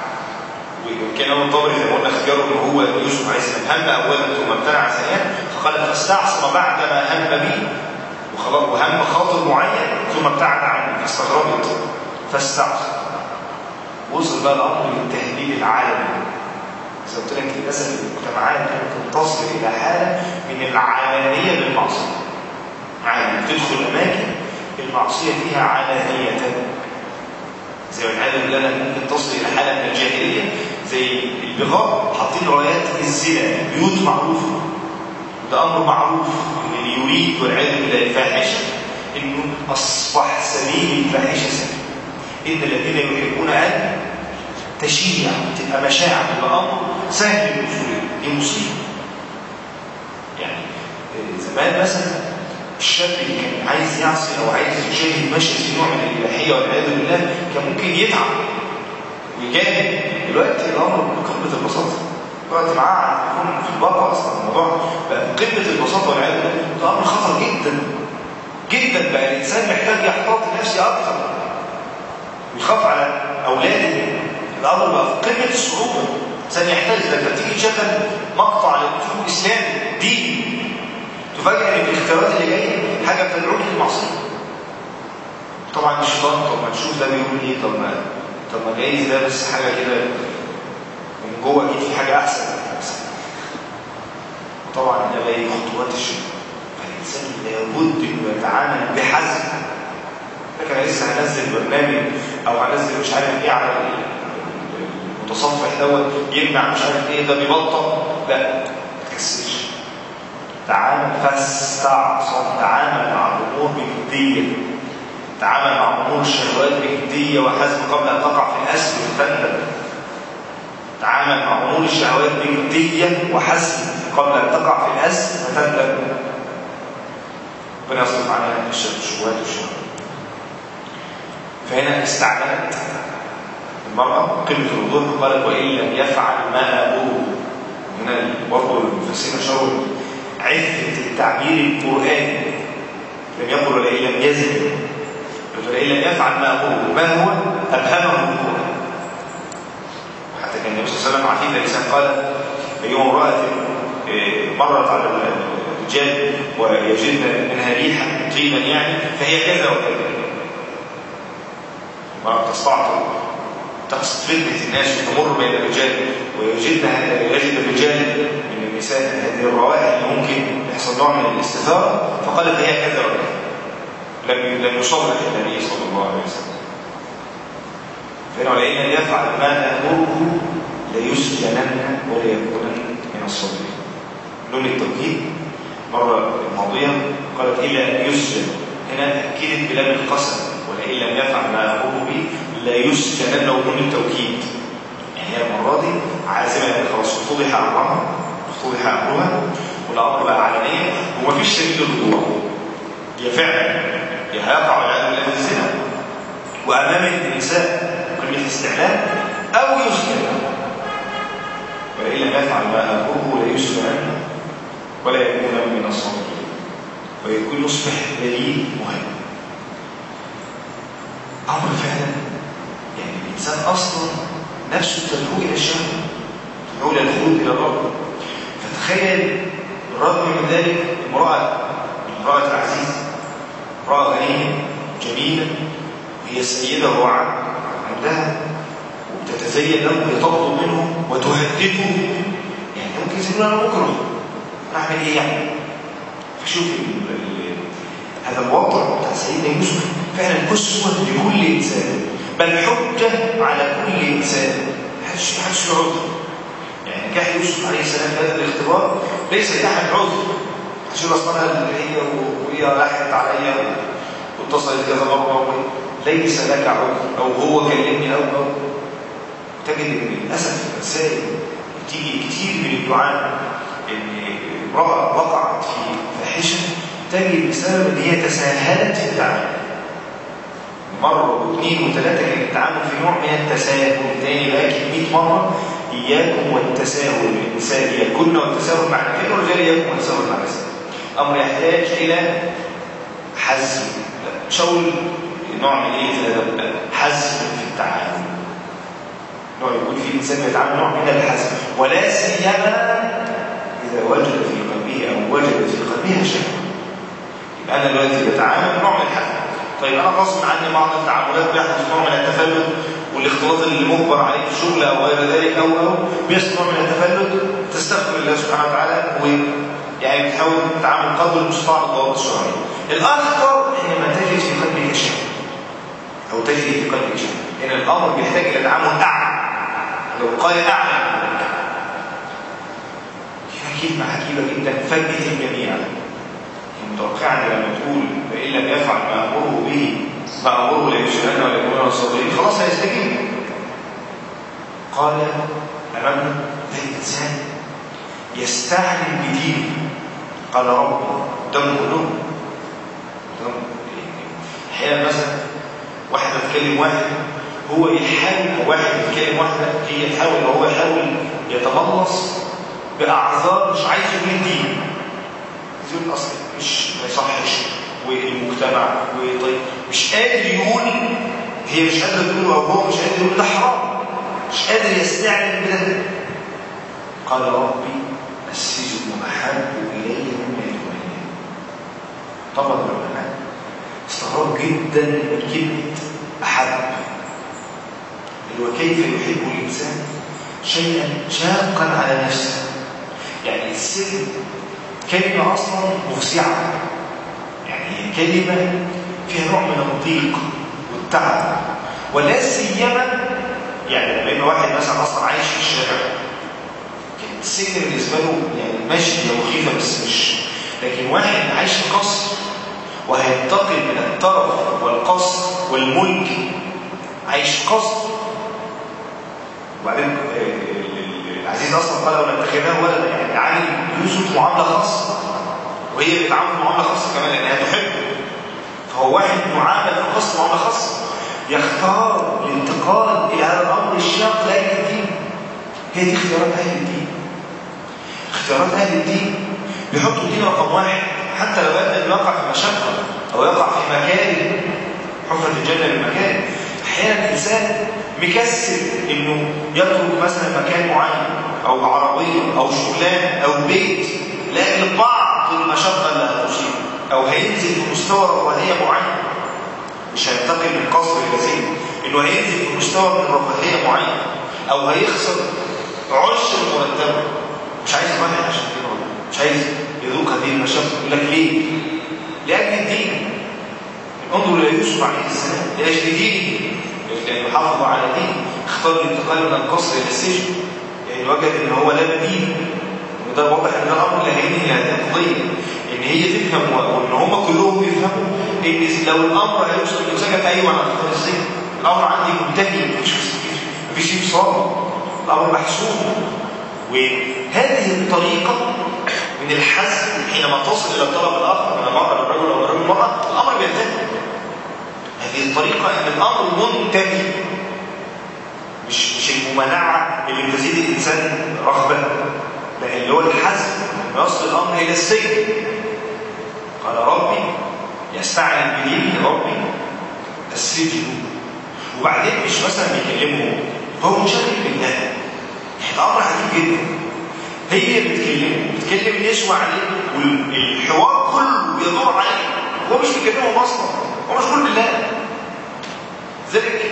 وكان ابو الطبري زي ما قلنا اختياره ان هو يوسف عليه السلام هم اولا ثم امتنع ثانيا فقال فاستعصم بعد ما هم به وخلاص وهم خاطر معين ثم ابتعد عنه فاستغربت فاستعصم وصل بقى الامر للتهديد العالمي زي قلت لك للاسف المجتمعات ممكن تصل الى حاله من العلانيه بالمعصيه يعني تدخل اماكن المعصيه فيها علانيه زي ما العياذ بالله ممكن تصل الى حاله من الجاهليه زي البغاء حاطين رايات الزنا بيوت معروفه ده امر معروف ان اللي يريد والعياذ بالله الفاحشه انه اصبح سبيل الفاحشه سبيل ان الذين يحبون ان تشيع تبقى مشاعر تبقى امر سهل الوصول دي مصيبه يعني زمان مثلا الشاب اللي كان عايز يعصي او عايز يشاهد مشهد في نوع من الاباحيه والعياذ بالله كان ممكن يتعب ويجاهد دلوقتي الامر بقمه البساطه دلوقتي معاه يكون في الواقع اصلا الموضوع بقى بقمه البساطه والعياذ بالله ده امر خطر جدا جدا بقى الانسان محتاج يحتاط نفسي اكثر ويخاف على اولاده الامر بقى في قمه الصعوبه الانسان يحتاج لما تيجي تشغل مقطع للاسلوب الاسلامي ديني تفاجئ ان الاختيارات اللي جايه حاجه بتدعوك للمعصيه طبعا الشيطان طب ما تشوف ده بيقول ايه طب ما طب ما جايز ده بس حاجه كده من جوه اكيد في حاجه احسن وطبعا ده باقي خطوات الشيطان فالانسان لابد انه يتعامل بحزم لكن انا لسه هنزل برنامج او هنزل مش عارف ايه على المتصفح دوت يمنع مش عارف ايه ده بيبطل لا ما تكسرش تعامل فاستعصم تعامل مع الامور بجديه تعامل مع امور الشهوات بجديه وحزم قبل ان تقع في الاسر وتندم تعامل مع امور الشهوات بجديه وحزم قبل ان تقع في الاسر وتندم ربنا يصرف عنها الشهوات والشهوات فهنا استعملت المرأة قمة الوضوح قالت وإن لم يفعل ما أبوه هنا برضه المفسرين شروا عفة التعبير القرآني لم يقل ولئن لم يزن ولئن لم يفعل ما أمره ما هو أبهمه القرآن وحتى كان النبي صلى الله عليه وسلم عفيف الإنسان قال أيها امرأة مرت على الرجال ويجدن منها ريحا طيبا يعني فهي كذا وكذا ما تستعطر تقصد فتنة الناس وتمر بين الرجال ويجدن يجد الرجال من النساء هذه الروائح اللي ممكن يحصل نوع من الاستثارة فقالت هي كذا وكذا لم لم يصرح النبي صلى الله عليه وسلم فإنه لئن لم يفعل ما أمره ليسجنن ولا يكونن من الصابرين لون التوكيد مرة الماضية قالت إلا يسجن هنا أكدت بلام القسم ولئن لم يفعل ما أمره به لا يسجنن ونون التوكيد يعني هي المرة دي عازمة يعني خلاص افتضح أمرها افتضح أمرها والأمر بقى علنية ومفيش سبيل للرجوع هي فعلا هي هيقع والعياذ بالله في الزنا وأمام النساء كلمة استعلام أو يسجن ولئن لم يفعل ما أمره لا يسجنن ولا يكون من الصابرين ويكون يصبح دليل مهم امر فعلا يعني الانسان اصلا نفسه تدعو الى الشهوه تدعو الى الخروج الى الرب فتخيل بالرغم من ذلك امراه امراه العزيز امراه غنيه جميله وهي سيده وعد عندها وبتتزين له وتطلب منه وتهدده يعني ممكن يقول انا بكره اعمل ايه يعني فشوف هذا الوضع بتاع سيدنا يوسف فعلا اسوه لكل انسان بل حجه على كل انسان محدش محدش له عذر يعني نجاح يوسف عليه السلام في هذا الاختبار ليس لاحد عذر عشان اصلا هي وهي لاحت عليا واتصلت كذا مره ليس لك عذر او هو كلمني او او تجد ان للاسف الرسائل بتيجي كتير من الدعاء ان امرأة وقعت في فاحشة تجد بسبب ان هي تساهلت في التعامل مرة واثنين وثلاثة كان التعامل في نوع من التساهل تاني باكد 100 مرة إياكم والتساهل النساء إياكن والتساهل مع الرجال والرجال إياكم والتساهل مع النساء أمر يحتاج إلى حزم مش هقول نوع من إيه في الأدب حزم في التعامل نوع يكون فيه الإنسان يتعامل نوع من الحزم ولا سيما إذا وجد في قلبه أو وجد في قلبها شيء يبقى أنا دلوقتي بتعامل نوع من الحزم طيب أنا غصب عني بعض التعاملات بيحدث نوع من التفلت والاختلاط اللي مجبر عليه في الشغل أو غير ذلك أو أو بيحصل نوع من التفلت تستغفر الله سبحانه وتعالى ويعني بتحاول تتعامل قدر المستطاع بالضوابط الشرعية الأخطر حينما تجد في قلبك شيء أو تجد في قلبك شيء إن الأمر بيحتاج إلى تعامل أعلى لو قال أعلى كلمة عجيبة جدا فاجئت الجميع متوقعا لما تقول فإن لم يفعل ما أمره به ما أمره لا يسجنن ولا يكون من الصابرين خلاص هيستجيب قال أمامنا ده الإنسان يستعلم بدينه قال ربي دم كلهم دم أحيانا مثلا واحد بتكلم واحد هو يحاول واحد يتكلم واحدة هي تحاول هو يحاول يتملص بأعذار مش عايز يقول الدين يقول أصل مش ما يصحش والمجتمع وطيب مش قادر يقول هي مش قادرة تقول أو هو مش قادر يقول ده حرام مش قادر يستعلم بده قال ربي السجن أحب إلي مما يدعونني طبعا العلماء استغربوا جدا من كلمة أحب اللي هو كيف يحب الإنسان شيئا شاقا على نفسه يعني السجن كلمة أصلا مفزعة يعني هي كلمة فيها نوع من الضيق والتعب ولا سيما يعني لما يبقى واحد مثلا أصلا عايش في الشارع السجن بالنسبة له يعني ماشي هي مخيفة بس مش لكن واحد عايش في قصر وهينتقل من الطرف والقصر والملك عايش في قصر وبعدين العزيز اصلا قال ولا اتخذناه ولدا يعني عامل يوسف معامله خاصه وهي بتعامل معامله خاصه كمان لانها تحبه فهو واحد معامل في القصر معامله خاصه يختار الانتقال الى هذا الامر الشاق لاهل الدين هي دي اختيارات اهل الدين اختيارات اهل الدين بيحطوا الدين رقم واحد حتى لو أدى أن يقع في مشقة أو يقع في مكان حفرة الجنة بمكان أحيانا الإنسان مكسل إنه يترك مثلا مكان معين أو عربية أو شغلانة أو بيت لأجل بعض المشقة اللي هتصيبه أو هينزل في مستوى رفاهية معين مش هينتقل من قصر إلى زين إنه هينزل في مستوى من رفاهية معين أو هيخسر عشر مرتبه مش عايز يضحي عشان كده والله مش عايز يذوق هذه المشقة يقول لك ليه؟ لأجل الدين انظر إلى يوسف عليه السلام لأجل دينه لأنه حافظ على دينه اختار الانتقال من القصر إلى السجن يعني وجد إن هو لا بديل وده واضح إن ده الأمر اللي هينهي هذه القضية إن هي تفهم وإن هم كلهم يفهموا إن لو الأمر هيوصل للسجن أيوه أنا أختار السجن الأمر عندي منتهي مفيش مفيش انفصال الأمر محسوب وهذه الطريقة من الحزم حينما تصل إلى الطلب الآخر من المرأة للرجل أو الرجل للمرأة الأمر بينتهي هذه الطريقة أن الأمر منتهي مش مش الممانعة اللي بتزيد الإنسان رغبة لا اللي هو الحزم يصل الأمر إلى السجن قال ربي يستعلم بدين ربي السجن وبعدين مش مثلا بيكلمه هو منشغل بالله الأمر عجيب جدا هي بتكلمه بتكلم النسوة عليه والحوار كله بيدور عليه هو مش بيكلمهم اصلا هو مشغول بالله ذلك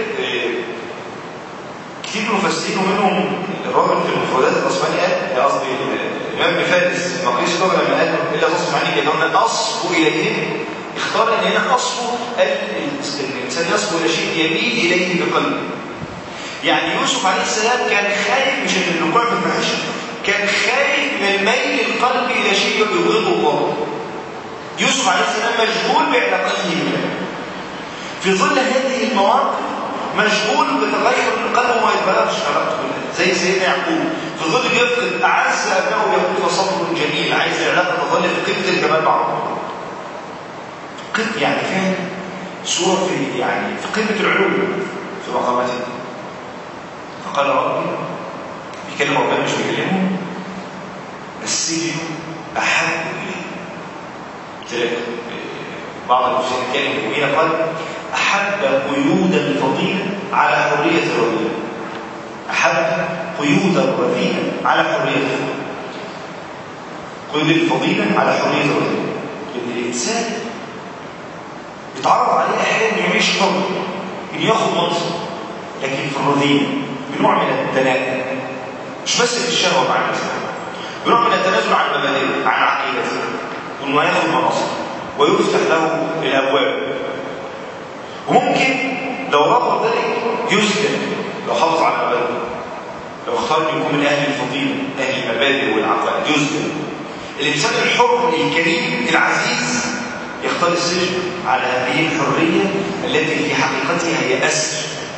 كتير من المفسرين ومنهم الراجل في المفردات الاسباني قال قصدي الامام ابن فارس مقيس اللغه لما قال الا تصف عني كان اصفو اليهم اختار ان هنا اصفو الانسان يصفو الى شيء يميل اليه بقلبه يعني يوسف عليه السلام كان خايف مش من الوقوع في الفحش كان خايف من ميل القلب الى شيء يبغضه الله يوسف عليه السلام مشغول بعلاقته بالله في ظل هذه المواقف مشغول بتغير القلب وما يتبلغش علاقته بالله زي سيدنا يعقوب في ظل بيفقد اعز ابنائه يقول صبر جميل عايز العلاقه تظل في قمه الجمال مع الله قمه يعني فعلا صوره في يعني في قمه العلو في مقاماته فقال ربي بيكلم ربنا مش بيكلمه السجن احب اليه بعض المسلمين كان هنا قال احب قيود الفضيله على حريه الرذيله احب قيود الرذيله على حريه الرذيله قيود الفضيله على حريه الرذيله لان الانسان بيتعرض عليه احيانا يعيش حر ان ياخذ منصب لكن في الرذيله بنوع من التنازل مش بس في الشهوه مع الانسان بنوع من التنازل عن مبادئه عن عقيدته وانه ياخذ مناصب ويفتح له الابواب وممكن لو رفض ذلك يسلم لو حافظ على مبادئه لو اختار ان يكون من اهل الفضيله اهل المبادئ والعقائد يسلم الانسان الحر الكريم العزيز يختار السجن على هذه الحريه التي في حقيقتها هي اسر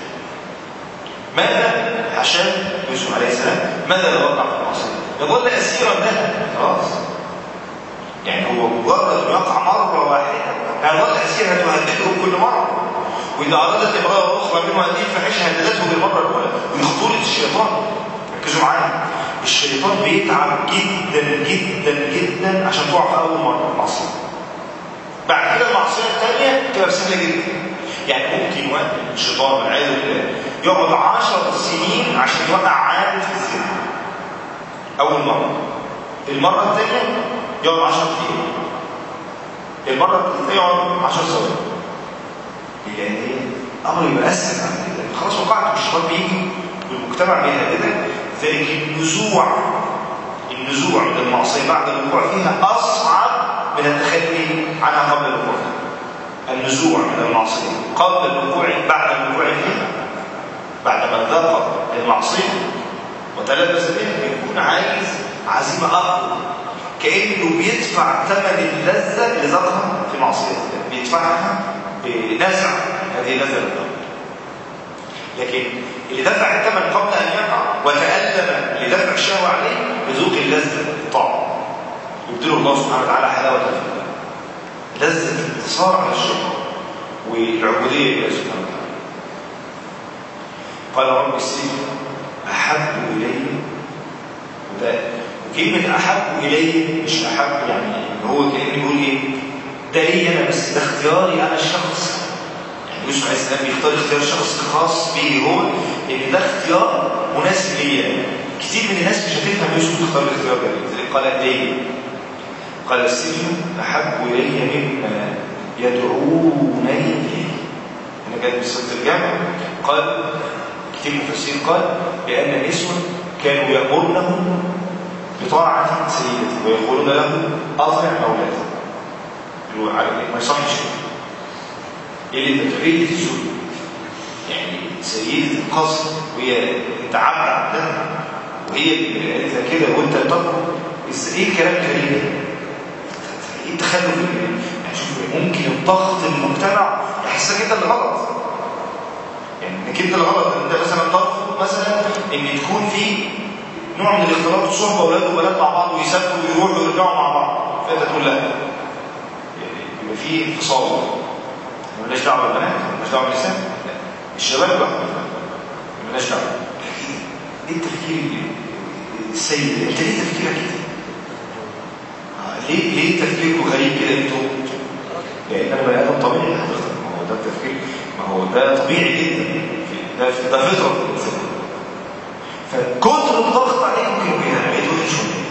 ماذا عشان يوسف عليه السلام ماذا لو وقع في المعصيه يظل اسيرا لها خلاص يعني هو مجرد يقع مره واحده هيظل اسيرا تهدده كل مره واذا ارادت امراه اخرى منه هذه الفاحشه هددته بالمره الاولى من خطوره الشيطان ركزوا معايا الشيطان بيتعب جدا جدا جدا عشان تقع في اول مره معصيه بعد كده المعصيه الثانيه تبقى سهله جدا يعني ممكن وقت الشيطان والعياذ بالله يقعد 10 سنين عشان يوقع عادة في الزنا أول مرة المرة الثانية يقعد 10 دقايق المرة الثالثة يقعد 10 ثواني لأن الأمر يبقى أسهل عن كده خلاص وقعت والشيطان بيجي والمجتمع بيهددك ذلك النزوع النزوع من المعصية بعد الوقوع فيها أصعب من التخلي عنها قبل الوقوع فيها النزوع من المعصية قبل الوقوع بعد الوقوع فيها بعدما ذاق المعصية وتلبس بها يكون عايز عزيمة أقوى كأنه بيدفع ثمن اللذة اللي ذاقها في معصية بيدفعها بنزع هذه اللذة للذوق لكن اللي دفع الثمن قبل أن يقع وتألم لدفع الشهوة عليه بذوق اللذة الطعم يبدله الله سبحانه وتعالى حلاوة الفضل لذة الانتصار على الشهوة والعبودية لله سبحانه وتعالى قال رب السجن أحب إلي وده وكلمة كلمة أحب إليه مش أحب يعني هو كأنه يقول إيه ده لي أنا بس ده اختياري أنا الشخص يعني يوسف عليه السلام بيختار اختيار شخص خاص به هو إن ده اختيار مناسب ليا كتير من الناس مش هتفهم يوسف اختار الاختيار ده قال ليه قال السجن أحب إلي مما يدعونني إليه هنا جاءت بصيغة الجمع قال كتير مفسرين قال لأن النسوة كانوا يأمرنهم بطاعة سيدته ويقولون له أطع مولاتك ما يصحش اللي تدعيه الزوج يعني سيدة القصر وهي انت عبد عبدها وهي اللي قالت لك كده وانت بتطلب ايه الكلام الكريم ده؟ ايه التخلف يعني شوف ممكن الضغط المجتمع يحسسك انت اللي غلط يعني انك انت اللي غلط انت مثلا ترفض مثلا ان تكون في نوع من الاختلاط الصحبه اولاد وبنات مع بعض ويسافروا ويروحوا ويرجعوا مع بعض فانت تقول لا يعني يبقى في انفصال مالناش دعوه بالبنات مالناش دعوه بالنساء الشباب بقى مالناش دعوه ايه التفكير السيء انت ليه تفكيرك كده؟ ليه ليه تفكيركم غريب كده انتوا؟ لان انا بني ادم طبيعي حضرتك ما هو ده التفكير ما هو ده طبيعي جدا ده ده فطره الانسان فكتر الضغط عليك ممكن يقول انا بقيت وحش ولا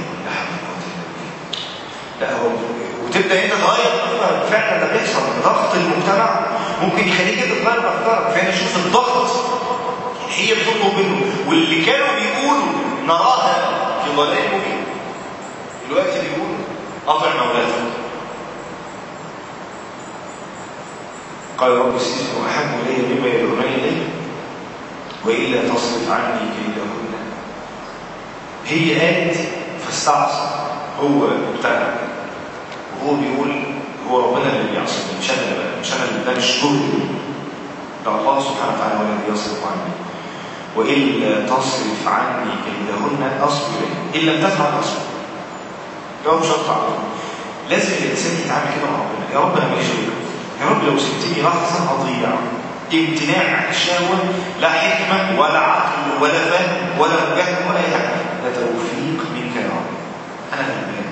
لا هو وتبدا انت تغير فعلا ده بيحصل ضغط المجتمع ممكن يخليك انت تغير افكارك فانا اشوف الضغط هي بتطلب منه واللي كانوا بيقولوا نراها في ضلال مبين دلوقتي بيقولوا أطع مولاتك قال رب السجن أحب إلي مما يدعونني إليه وإلا تصرف عني كيدهن هي قالت فاستعصى هو ابتدع وهو بيقول هو ربنا اللي بيعصي مش انا اللي مش انا اللي ده مش دوري ده الله سبحانه وتعالى هو الذي يصرف عني وإلا تصرف عني كيدهن أصبر إن لم تفعل أصبر جواب شرط عليه لازم الانسان يتعامل كده مع ربنا يا رب انا ماليش غيرك يا رب لو سبتني لحظه هضيع امتناع عن الشهوه لا حكمه ولا عقل ولا فهم ولا جهل ولا اي حاجه ده توفيق منك يا رب انا غلبان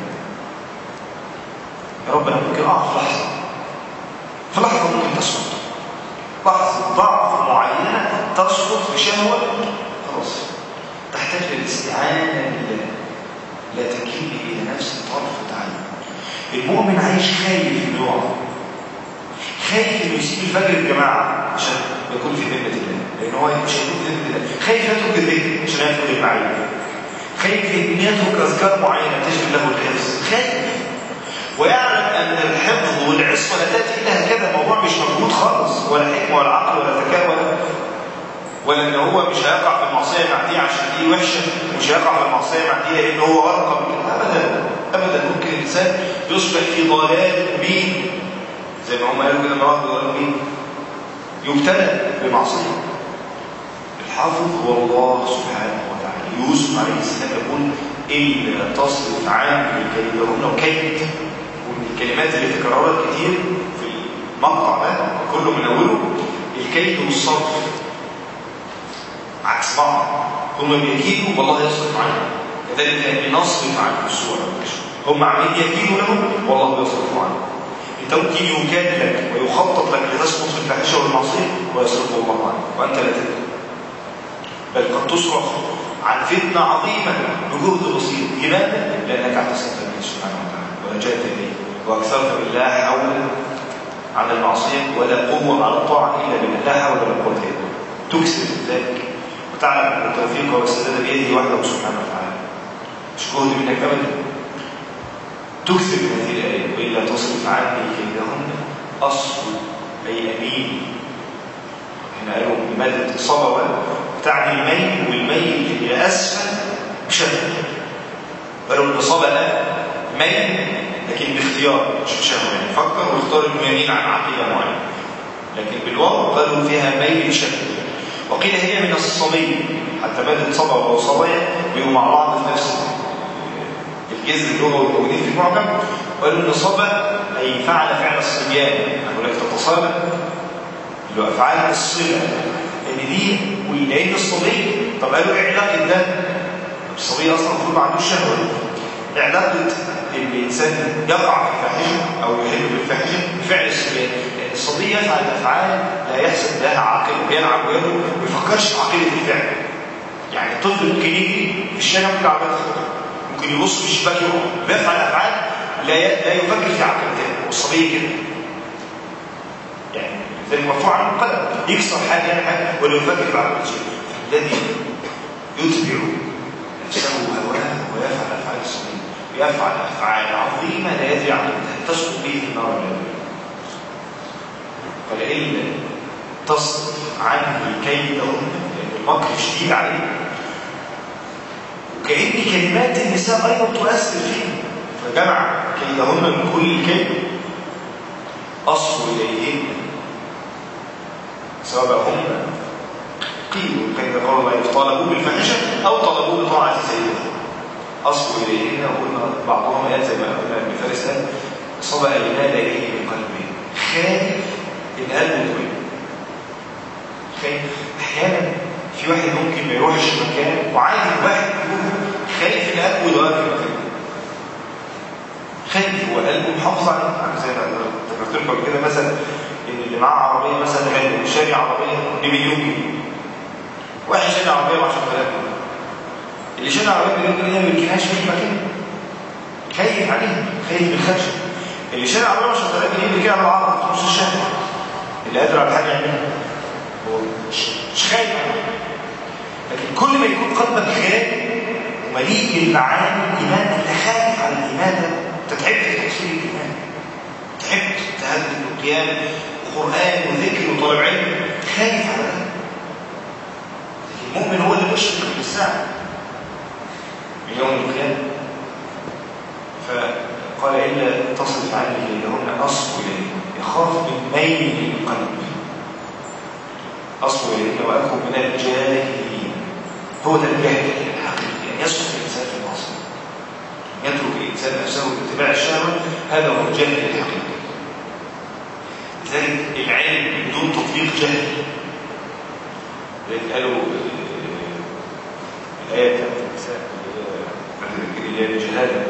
يا رب انا ممكن اقع في لحظه في لحظه ممكن تسقط لحظه ضعف معينه تسقط بشهوه خلاص تحتاج للاستعانه بالله لا تكلني الى نفسي طرفه عين المؤمن عايش خايف انه يقع خايف انه يسيب الفجر الجماعه عشان يكون في ذمه الله لان هو مش هيكون في ذمه الله خايف يترك الذكر عشان يدخل المعيه خايف ان يترك اذكار معينه تجلب له الحفظ خايف ويعلم ان الحفظ والعصمه لا تاتي الا هكذا الموضوع مش مجهود خالص ولا حكمه ولا عقل ولا ذكاء ولا ولا ان هو مش هيقع في المعصيه مع دي عشان دي وحشه مش هيقع في المعصيه مع دي لان هو ارقى ابدا ابدا ممكن الانسان يصبح في ضلال مبين زي ما هم قالوا كده مرات ضلال مبين يبتلى بمعصيه الحافظ هو الله سبحانه وتعالى يوسف عليه السلام يقول الا تصرف عني كيدهن وكيد ومن الكلمات اللي تكررت كتير في المقطع ده كله من اوله الكيد والصرف عكس بعض هم بيكيدوا والله يصرف عنهم كذلك بنصرف عنه السوء والفحش هم عمالين يكيدوا لهم والله يصرف عنهم انت ممكن يكاد لك ويخطط لك لتسقط في الفاحشه والمعصيه ويصرفه الله عنك وانت لا تدري بل قد تصرف عن فتنه عظيمه بجهد بسيط لماذا؟ لانك اعتصمت بالله سبحانه وتعالى ولجأت اليه واكثرت بالله حولا عن المعصيه ولا قوه على الطاعه الا بالله لا حول ولا قوه الا بالله تكسب ذلك وتعلم ان التوفيق والسداد بيده وحده سبحانه وتعالى مش جهد منك ابدا تكثر من هذه الايه والا تصرف عني كيدهن اصل اي امين هنا قالوا بمادة صبوة تعني الميل والميل إلى أسفل بشدة قالوا إن صبا ميل لكن باختيار مش بشهوة يعني فكر واختار إنه يميل عن عقيدة معينة لكن بالواقع قالوا فيها ميل بشدة وقيل هي من الصبي حتى مادة صبا وصبايا بيبقوا مع بعض في نفس الجذر اللغوي الموجودين في المعجم وقالوا ان صبا اي فعل فعل الصبيان هناك تتصابى اللي هو افعال الصله ان دي ولان الصبي طب قالوا ايه علاقه ده؟ الصبي اصلا المفروض ما عندوش شهوه علاقه الانسان يقع في الفاحشه او يحل بالفاحشه بفعل الصبيان لان الصبي يفعل افعال لا يحسب لها عاقل بيلعب ويده ما بيفكرش في عقيده الفعل يعني الطفل ممكن يجي في الشارع ممكن عربيه تخبط ممكن يبص في الشباك يروح بيفعل افعال لا لا يفكر في عقيدته والصبي كده يعني زي مرفوع عنه القلم يكسر حاجه يعني حاجه ولا يفكر في عقيدته الذي يتبع نفسه هواه ويفعل افعال الصبي يفعل افعال عظيمه لا يدري عقيدتها تسقط به في النار والعياذ فلئن تصرف عنه كيدهن لان المكر شديد عليه وكأن كلمات النساء أيضا تؤثر فيه فجمع كيدهن من كل كيد أصفوا إليهن سواء هم قيلوا كيد قول الله طالبوا بالفاحشة أو طلبوا بطاعة سيدهم أصفوا إليهن وقلنا بعضهم آيات زي ما قلنا ابن فارس قال صبأ ينادى إليه بقلبه خايف القلب يطوي خايف أحيانا في واحد ممكن ما يروحش مكان وعادي واحد خايف القلب يتغير في المكان خايف هو قلبه محافظ عليه يعني زي ما ذكرت لكم كده مثلا ان اللي معاه عربيه مثلا غالي شاري عربيه بمليون جنيه واحد شاري عربيه ب 10000 جنيه اللي شاري عربيه بمليون جنيه ما يركنهاش في مكان خايف عليه خايف من الخشب اللي شاري عربيه ب 10000 جنيه بيركنها بالعرض في نص الشارع اللي قادر على حاجه يعملها هو مش خايف لكن كل ما يكون قلبك خالي ومليء بالمعاني الايمان انت خايف على الايمان ده انت تعبت في تفسير الايمان تعبت تهدد وقيام وقران وذكر وطالب علم خايف على ده المؤمن هو اللي مشرق بالساعه من يوم القيامه فقال الا تصرف عني كيدهن اصب اليه يخاف من ميل القلب اصب اليه واكن من الجاهلين هو ده الجهل الحقيقي ان يسقط الانسان في المعصيه يترك الانسان نفسه لاتباع الشهوه هذا هو الجهل الحقيقي لذلك العلم بدون تطبيق جهل لذلك قالوا الايه بتاعت النساء اللي هي الجهاله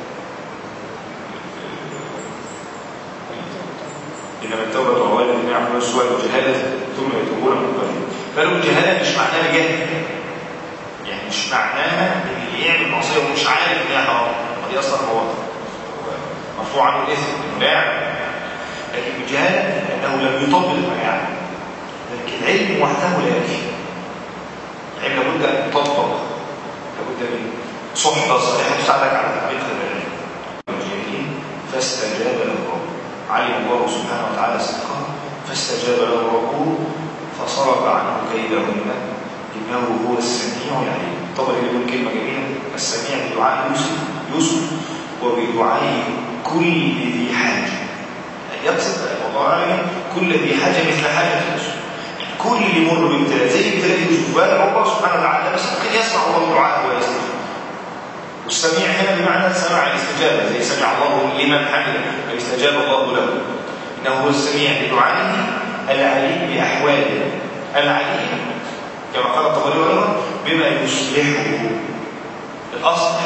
انما التوبه والعوالم الذين يعملون السوء والجهاله ثم يتوبون من قريب قالوا الجهاله مش معناها جهل يعني مش معناها ان اللي يعمل معصيه ومش عارف ان هي حرام دي اصلا هو مرفوع عنه الاثم انه لا يعلم لكن الجهاله انه لم يطبق ما يعلم لكن العلم وحده لا يكفي العلم لابد ان يطبق لابد من صحبه صالحه تساعدك على تطبيق العلم الجاهلين فاستجاب له ربه علم الله سبحانه وتعالى صدقه فاستجاب له ربه فصرف عنه كيدهن انه هو السميع العليم طبعا يقول كلمه جميله السميع بدعاء يوسف يوسف وبدعاء كل ذي حاجه يقصد الله اعلم كل ذي حاجه مثل حاجه يوسف كل اللي يمر بابتلاء زي ابتلاء يوسف وقال الله سبحانه وتعالى بس ممكن يسمع الله دعاءه ويستجيب والسميع هنا بمعنى سمع الاستجابه زي سمع الله لمن حمده فاستجاب الله له انه هو السميع بدعائه العليم باحواله العليم كما قال الطبري وغيره بما يصلحه الاصل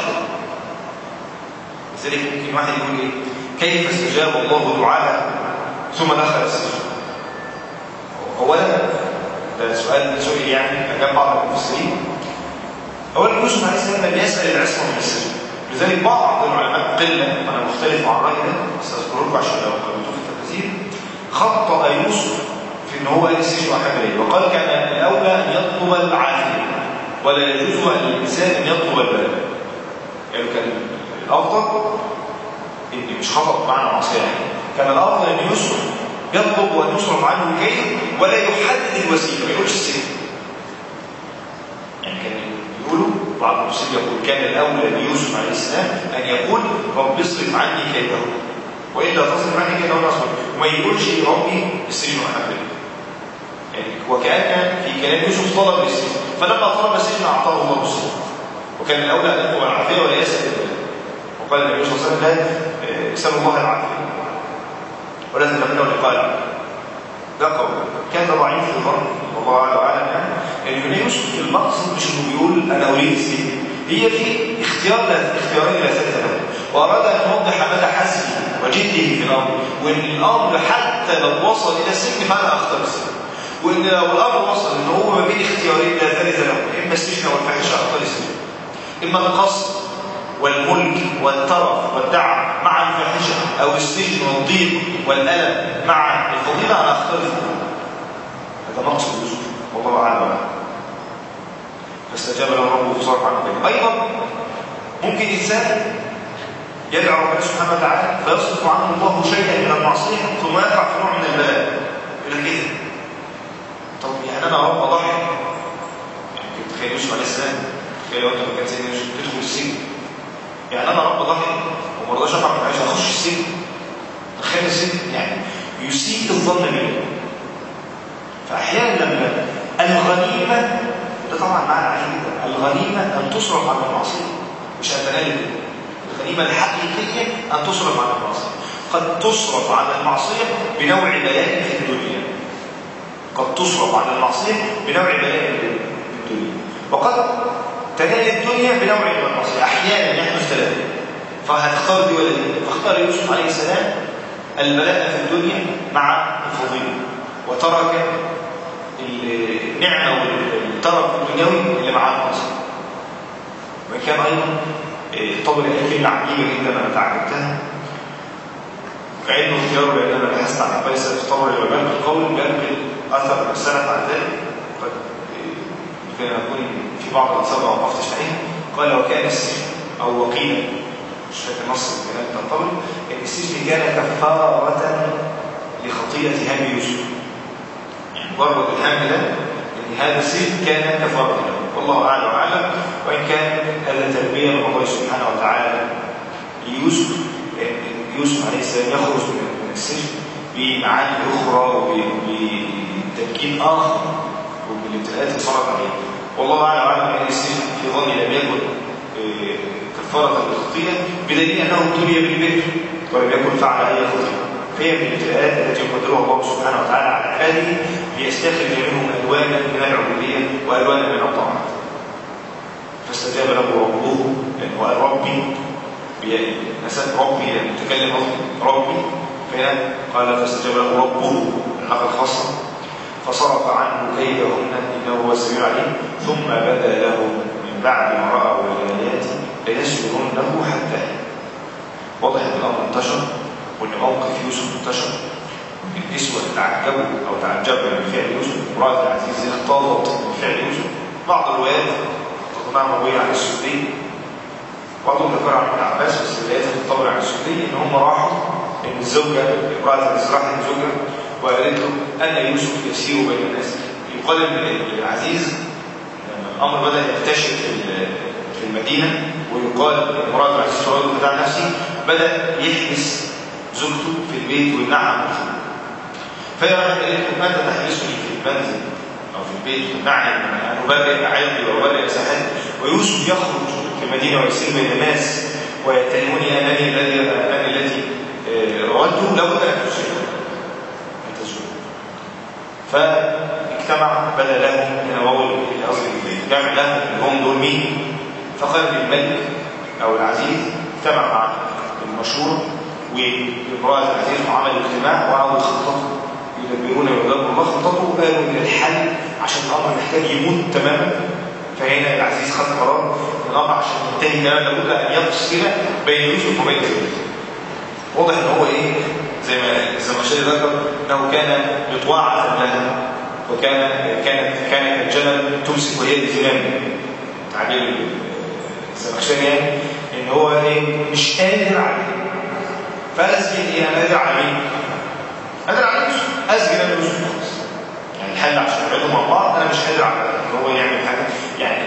لذلك ممكن واحد يقول ايه كيف استجاب الله دعاء ثم دخل السجن اولا ده سؤال سئل يعني اجاب بعض المفسرين اولا يوسف عليه السلام لم يسال العصمه من السجن لذلك بعض العلماء قله انا مختلف مع الراي ده بس اذكر لكم عشان لو قرأتوه في التفاسير خطأ يوسف في ان هو السجن وحاجه اليه وقال كان الاولى ان يطلب العافيه ولا يجوز للانسان ان يطلب البلاء يعني كان الافضل ان مش خطأ بمعنى معصيه كان الافضل ان يوسف يطلب وان يصرف عنه الكيد ولا يحدد الوسيله ما يقولش السجن يعني كان يقولوا بعض المفسرين يقول كان الاولى ليوسف عليه السلام ان يقول رب اصرف عني كيده والا تصرف عني كيده اصبر وما يقولش ربي السجن احب يعني وكان في كلام يوسف طلب السجن فلما طلب السجن اعطاه الله السجن وكان الاولى ان يطلب العافيه ولا يسال البلاء وقال النبي صلى الله عليه وسلم لا اسالوا الله العافيه ولا تتمنوا لقاء ده قول كان ضعيف في الظن والله اعلم يعني ان يوسف المقصد مش انه بيقول انا اريد السجن هي في اختيار لا اختيارين لا ثالث له واراد ان يوضح مدى حزمه وجده في الامر وان الامر حتى لو وصل الى السجن فانا اختار السجن وان لو الامر وصل ان هو ما بين اختيارين لا ثالث له اما السجن او الفاحشه اختار السجن اما القصد والملك والترف والدعم مع الفاحشه او السجن والضيق والالم مع الفضيله انا اختار الفضيله هذا مقصد يوسف والله اعلم فاستجاب له ربه فصرف عنه بينه ايضا ممكن انسان يدعو ربنا سبحانه وتعالى فيصرف عنه الله شيئا من المعصيه ثم يقع في نوع من البلاء يقول لك ايه طب يعني انا رب اضحي يعني كنت تخيل يوسف عليه السلام تخيل لو انت مكان سيدنا يوسف تدخل السجن يعني انا رب ضحي وما رضاش اقع من عايش اخش السجن تخيل السجن يعني يسيء الظن بي فاحيانا لما الغنيمه ده طبعا معنى عجيب جدا الغنيمه ان تصرف عن المعصيه مش ان تنال الغنيمه الحقيقيه ان تصرف عن المعصيه قد تصرف عن المعصيه بنوع بلاء في الدنيا قد تصرف عن المعصيه بنوع بلاء في الدنيا وقد تنال الدنيا بنوع من المعصيه احيانا يحدث ثلاثه فهتختار دي ولا دي فاختار يوسف عليه السلام البلاء في الدنيا مع الفضيله وترك النعمه والطرف الدنيوي اللي معاه المعصيه وان كان ايضا طبعا كلمه عجيبه جدا انا تعجبتها كانه اختياره لان انا بحثت عن قيس في طبر اليابان القول بينقل اثر السند عن ذلك قد كان يكون في بعض الاثار ما وقفتش عليها قال وكان السجن او وقيل مش فاكر نص الكلام بتاع الطبري ان السجن كان كفاره لخطيئه هم يوسف مجرد الهم ده ان هذا السجن كان كفاره له والله اعلم واعلم وان كان هذا تربيه من الله سبحانه وتعالى ليوسف يوسف عليه السلام يخرج من السجن بمعاني اخرى وبتمكين اخر وبالابتلاءات اللي صارت عليه والله اعلم واعلم ان السجن في ظني لم يكن كفاره للخطيئه بدليل انه ابتلي بالبر ولم يكن فعل اي خطيئه فهي من الابتلاءات التي يقدرها الله سبحانه وتعالى على عباده ليستخرج منهم الوانا من العبوديه والوانا من الطاعات فاستجاب له ربه وقال ربي نسأل ربي المتكلم ربي فهنا قال فاستجاب له ربه النقل الخاصة فصرف عنه كيدهن انه هو السميع العليم ثم بدا له من بعد ما راى ولايات ليسجننه حتى واضح ان الامر انتشر وان موقف يوسف انتشر النسوة تعجبوا او تعجبوا من فعل يوسف امرأة العزيز اختلط من فعل يوسف بعض الروايات تقنع مروية عن السدي بعضهم ذكر عن ابن عباس بس الروايات تطور عن السدي ان هم راحوا ان الزوجة امرأة العزيز راحت الزوجة وقالت له ان يوسف يسير بين الناس يقال ان العزيز لما الامر بدا ينتشر في المدينه ويقال امراه العزيز الرجل بتاع نفسي بدا يحبس زوجته في البيت ويمنعها من الخروج فهي راحت قالت له ماذا تحبسني في المنزل او في البيت تمنعني ان ابرئ عرضي وابرئ مساحتي ويوسف يخرج في المدينه ويسير بين الناس ويتهمني انني الذي انني التي روته لابد ان تسجن ان تسجن فاجتمع بدا له هنا واو قصدي جمع له اللي هم دول مين فقال للملك او العزيز اجتمع مع المشهور وامراه العزيز وعمل اجتماع وقعدوا يخططوا يدبرون ويدبروا الله خططوا وقالوا ان الحل عشان الامر محتاج يموت تماما فهنا العزيز خد قرار ان الامر عشان ينتهي تماما لابد ان يفصل بين يوسف وبين زوجته واضح ان هو ايه زي ما الزمخشري ذكر انه كان مطواعا لها وكان كانت كانت الجنب تمسك وهي الزمام تعبير الزمخشري يعني ان هو ايه مش قادر عليه فاسجن ايه انا قادر على مين؟ قادر على يوسف اسجن انا يوسف خالص يعني الحل عشان يقعدوا مع بعض انا مش قادر على ان هو يعمل حاجه يعني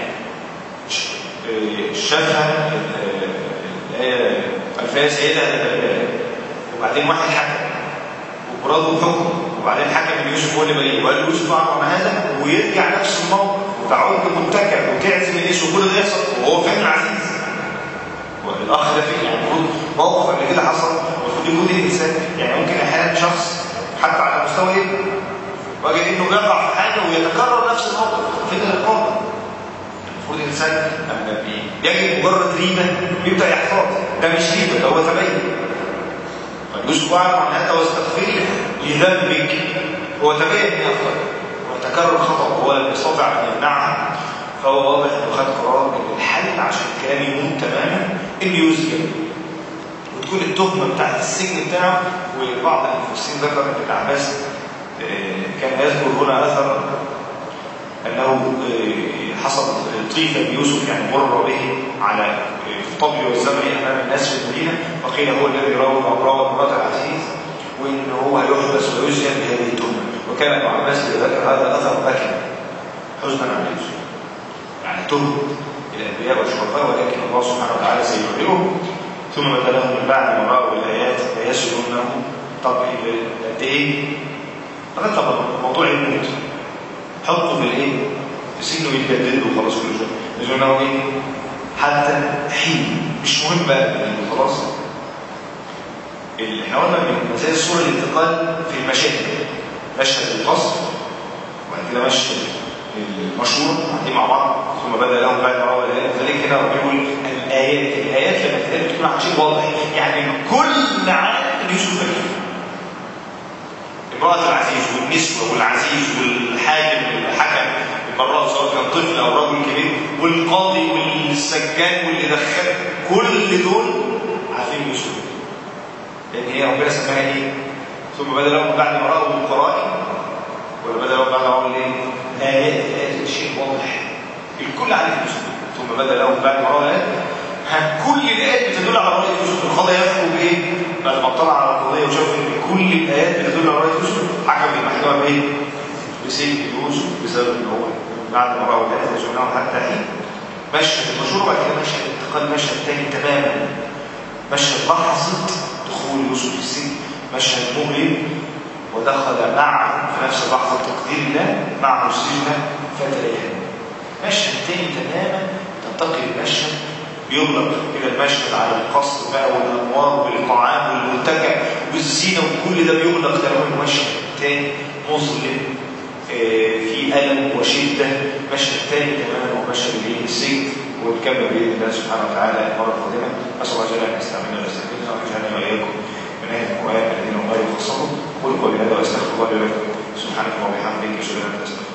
شافها الايه الفايه سيده وبعدين واحد حكم وبراده حكم وبعدين حكم ان يوسف هو اللي بريء وقال له يوسف اعظم هذا ويرجع نفس الموقف وتعود متكل وتعزم الايش وكل ده يحصل وهو فين العزيز والاخ ده فين يعني المفروض موقف قبل كده حصل المفروض يكون الانسان يعني ممكن احيانا شخص حتى على مستوى ايه وجد انه يقع في حاجه ويتكرر نفس الموقف فين الرقابه المفروض الانسان لما بي- يجد مجرد ريبه يبدا يحتاط ده مش ريبه ده هو تبين قد يوسف اعلم عن هذا واستغفر لذنبك هو تبين ان اخطا وتكرر خطا وهو لم يستطع ان يمنعها فهو واضح انه خد قرار ان الحل عشان الكلام يموت تماما انه يسجن وتكون التهمه بتاعت السجن بتاعه وبعض المفسرين ذكر ان ابن عباس آه، كان يذكر هنا اثر انه آه، حصل طيفه بيوسف يعني مر به على آه، الطبل والزمن امام الناس في المدينه وقيل هو الذي راود راود مرات العزيز وان هو يحبس ويسجن بهذه التهمه وكان ابن عباس اذا ذكر هذا الاثر بكى حزنا على يوسف يعني تهمه الانبياء والشرفاء ولكن الله سبحانه وتعالى سيبرئه ثم بدا لهم من بعد ما راوا الايات لا يسجنونه طب قد ايه؟ لغايه طب الموضوع يموت حطه في الايه؟ سنه يتجدد له خلاص كل شويه يسجنونه ايه؟ حتى حين مش مهم بقى يعني خلاص احنا قلنا من مزايا الصوره الانتقال في المشاهد مشهد القصر وبعد كده مشهد المشهور قاعدين مع بعض ثم بدا لهم بعد ما راوا الايات ذلك هنا بيقول الايات الايات لما تتقال بتكون عن شيء واضح يعني كل عالم ان يوسف بكر امراه العزيز والنسوه والعزيز والحاكم والحكم المراه سواء كان طفل او رجل كبير والقاضي والسجان واللي دخل كل دول عارفين يوسف لان هي ربنا سماها ايه؟ ثم بدا لهم بعد ما راوا القرائن ولا بدا لهم بعد ما راوا الايه؟ ايات ايات شيء واضح الكل عارف يوسف ثم بدا لهم بعد ما راوا الايات ها، كل الايات بتدل على راي يوسف القاضي يحكم بايه؟ بعد ما اطلع على القضيه وشاف ان كل الايات بتدل على راي يوسف حكم المحكمه بايه؟ بسجن يوسف بسبب ان هو بعد ما راوا الايات يسجناه حتى حين مشهد المشهور وبعد كده مشهد انتقال مشهد تاني تماما مشهد لحظه دخول يوسف في السجن مشهد مؤلم ودخل معه في نفس اللحظه تقدير الله معه السجن فتيان مشهد تاني تماما تنتقل المشهد بيطلق الى المشهد على القصر بقى والانوار والطعام والمتكئ والزينه وكل ده بيغلق تماما مشهد تاني مظلم آه، في الم وشده مشهد تاني تماما هو مشهد الايه السجن ونكمل باذن الله سبحانه وتعالى المره القادمه اسال الله جل ان يستعملنا ويستعملنا ويجعلنا واياكم من اهل القران الذين هم غير يخصصون قولوا قولي هذا واستغفر الله لي ولكم سبحانك اللهم وبحمدك اشهد ان لا اله الا انت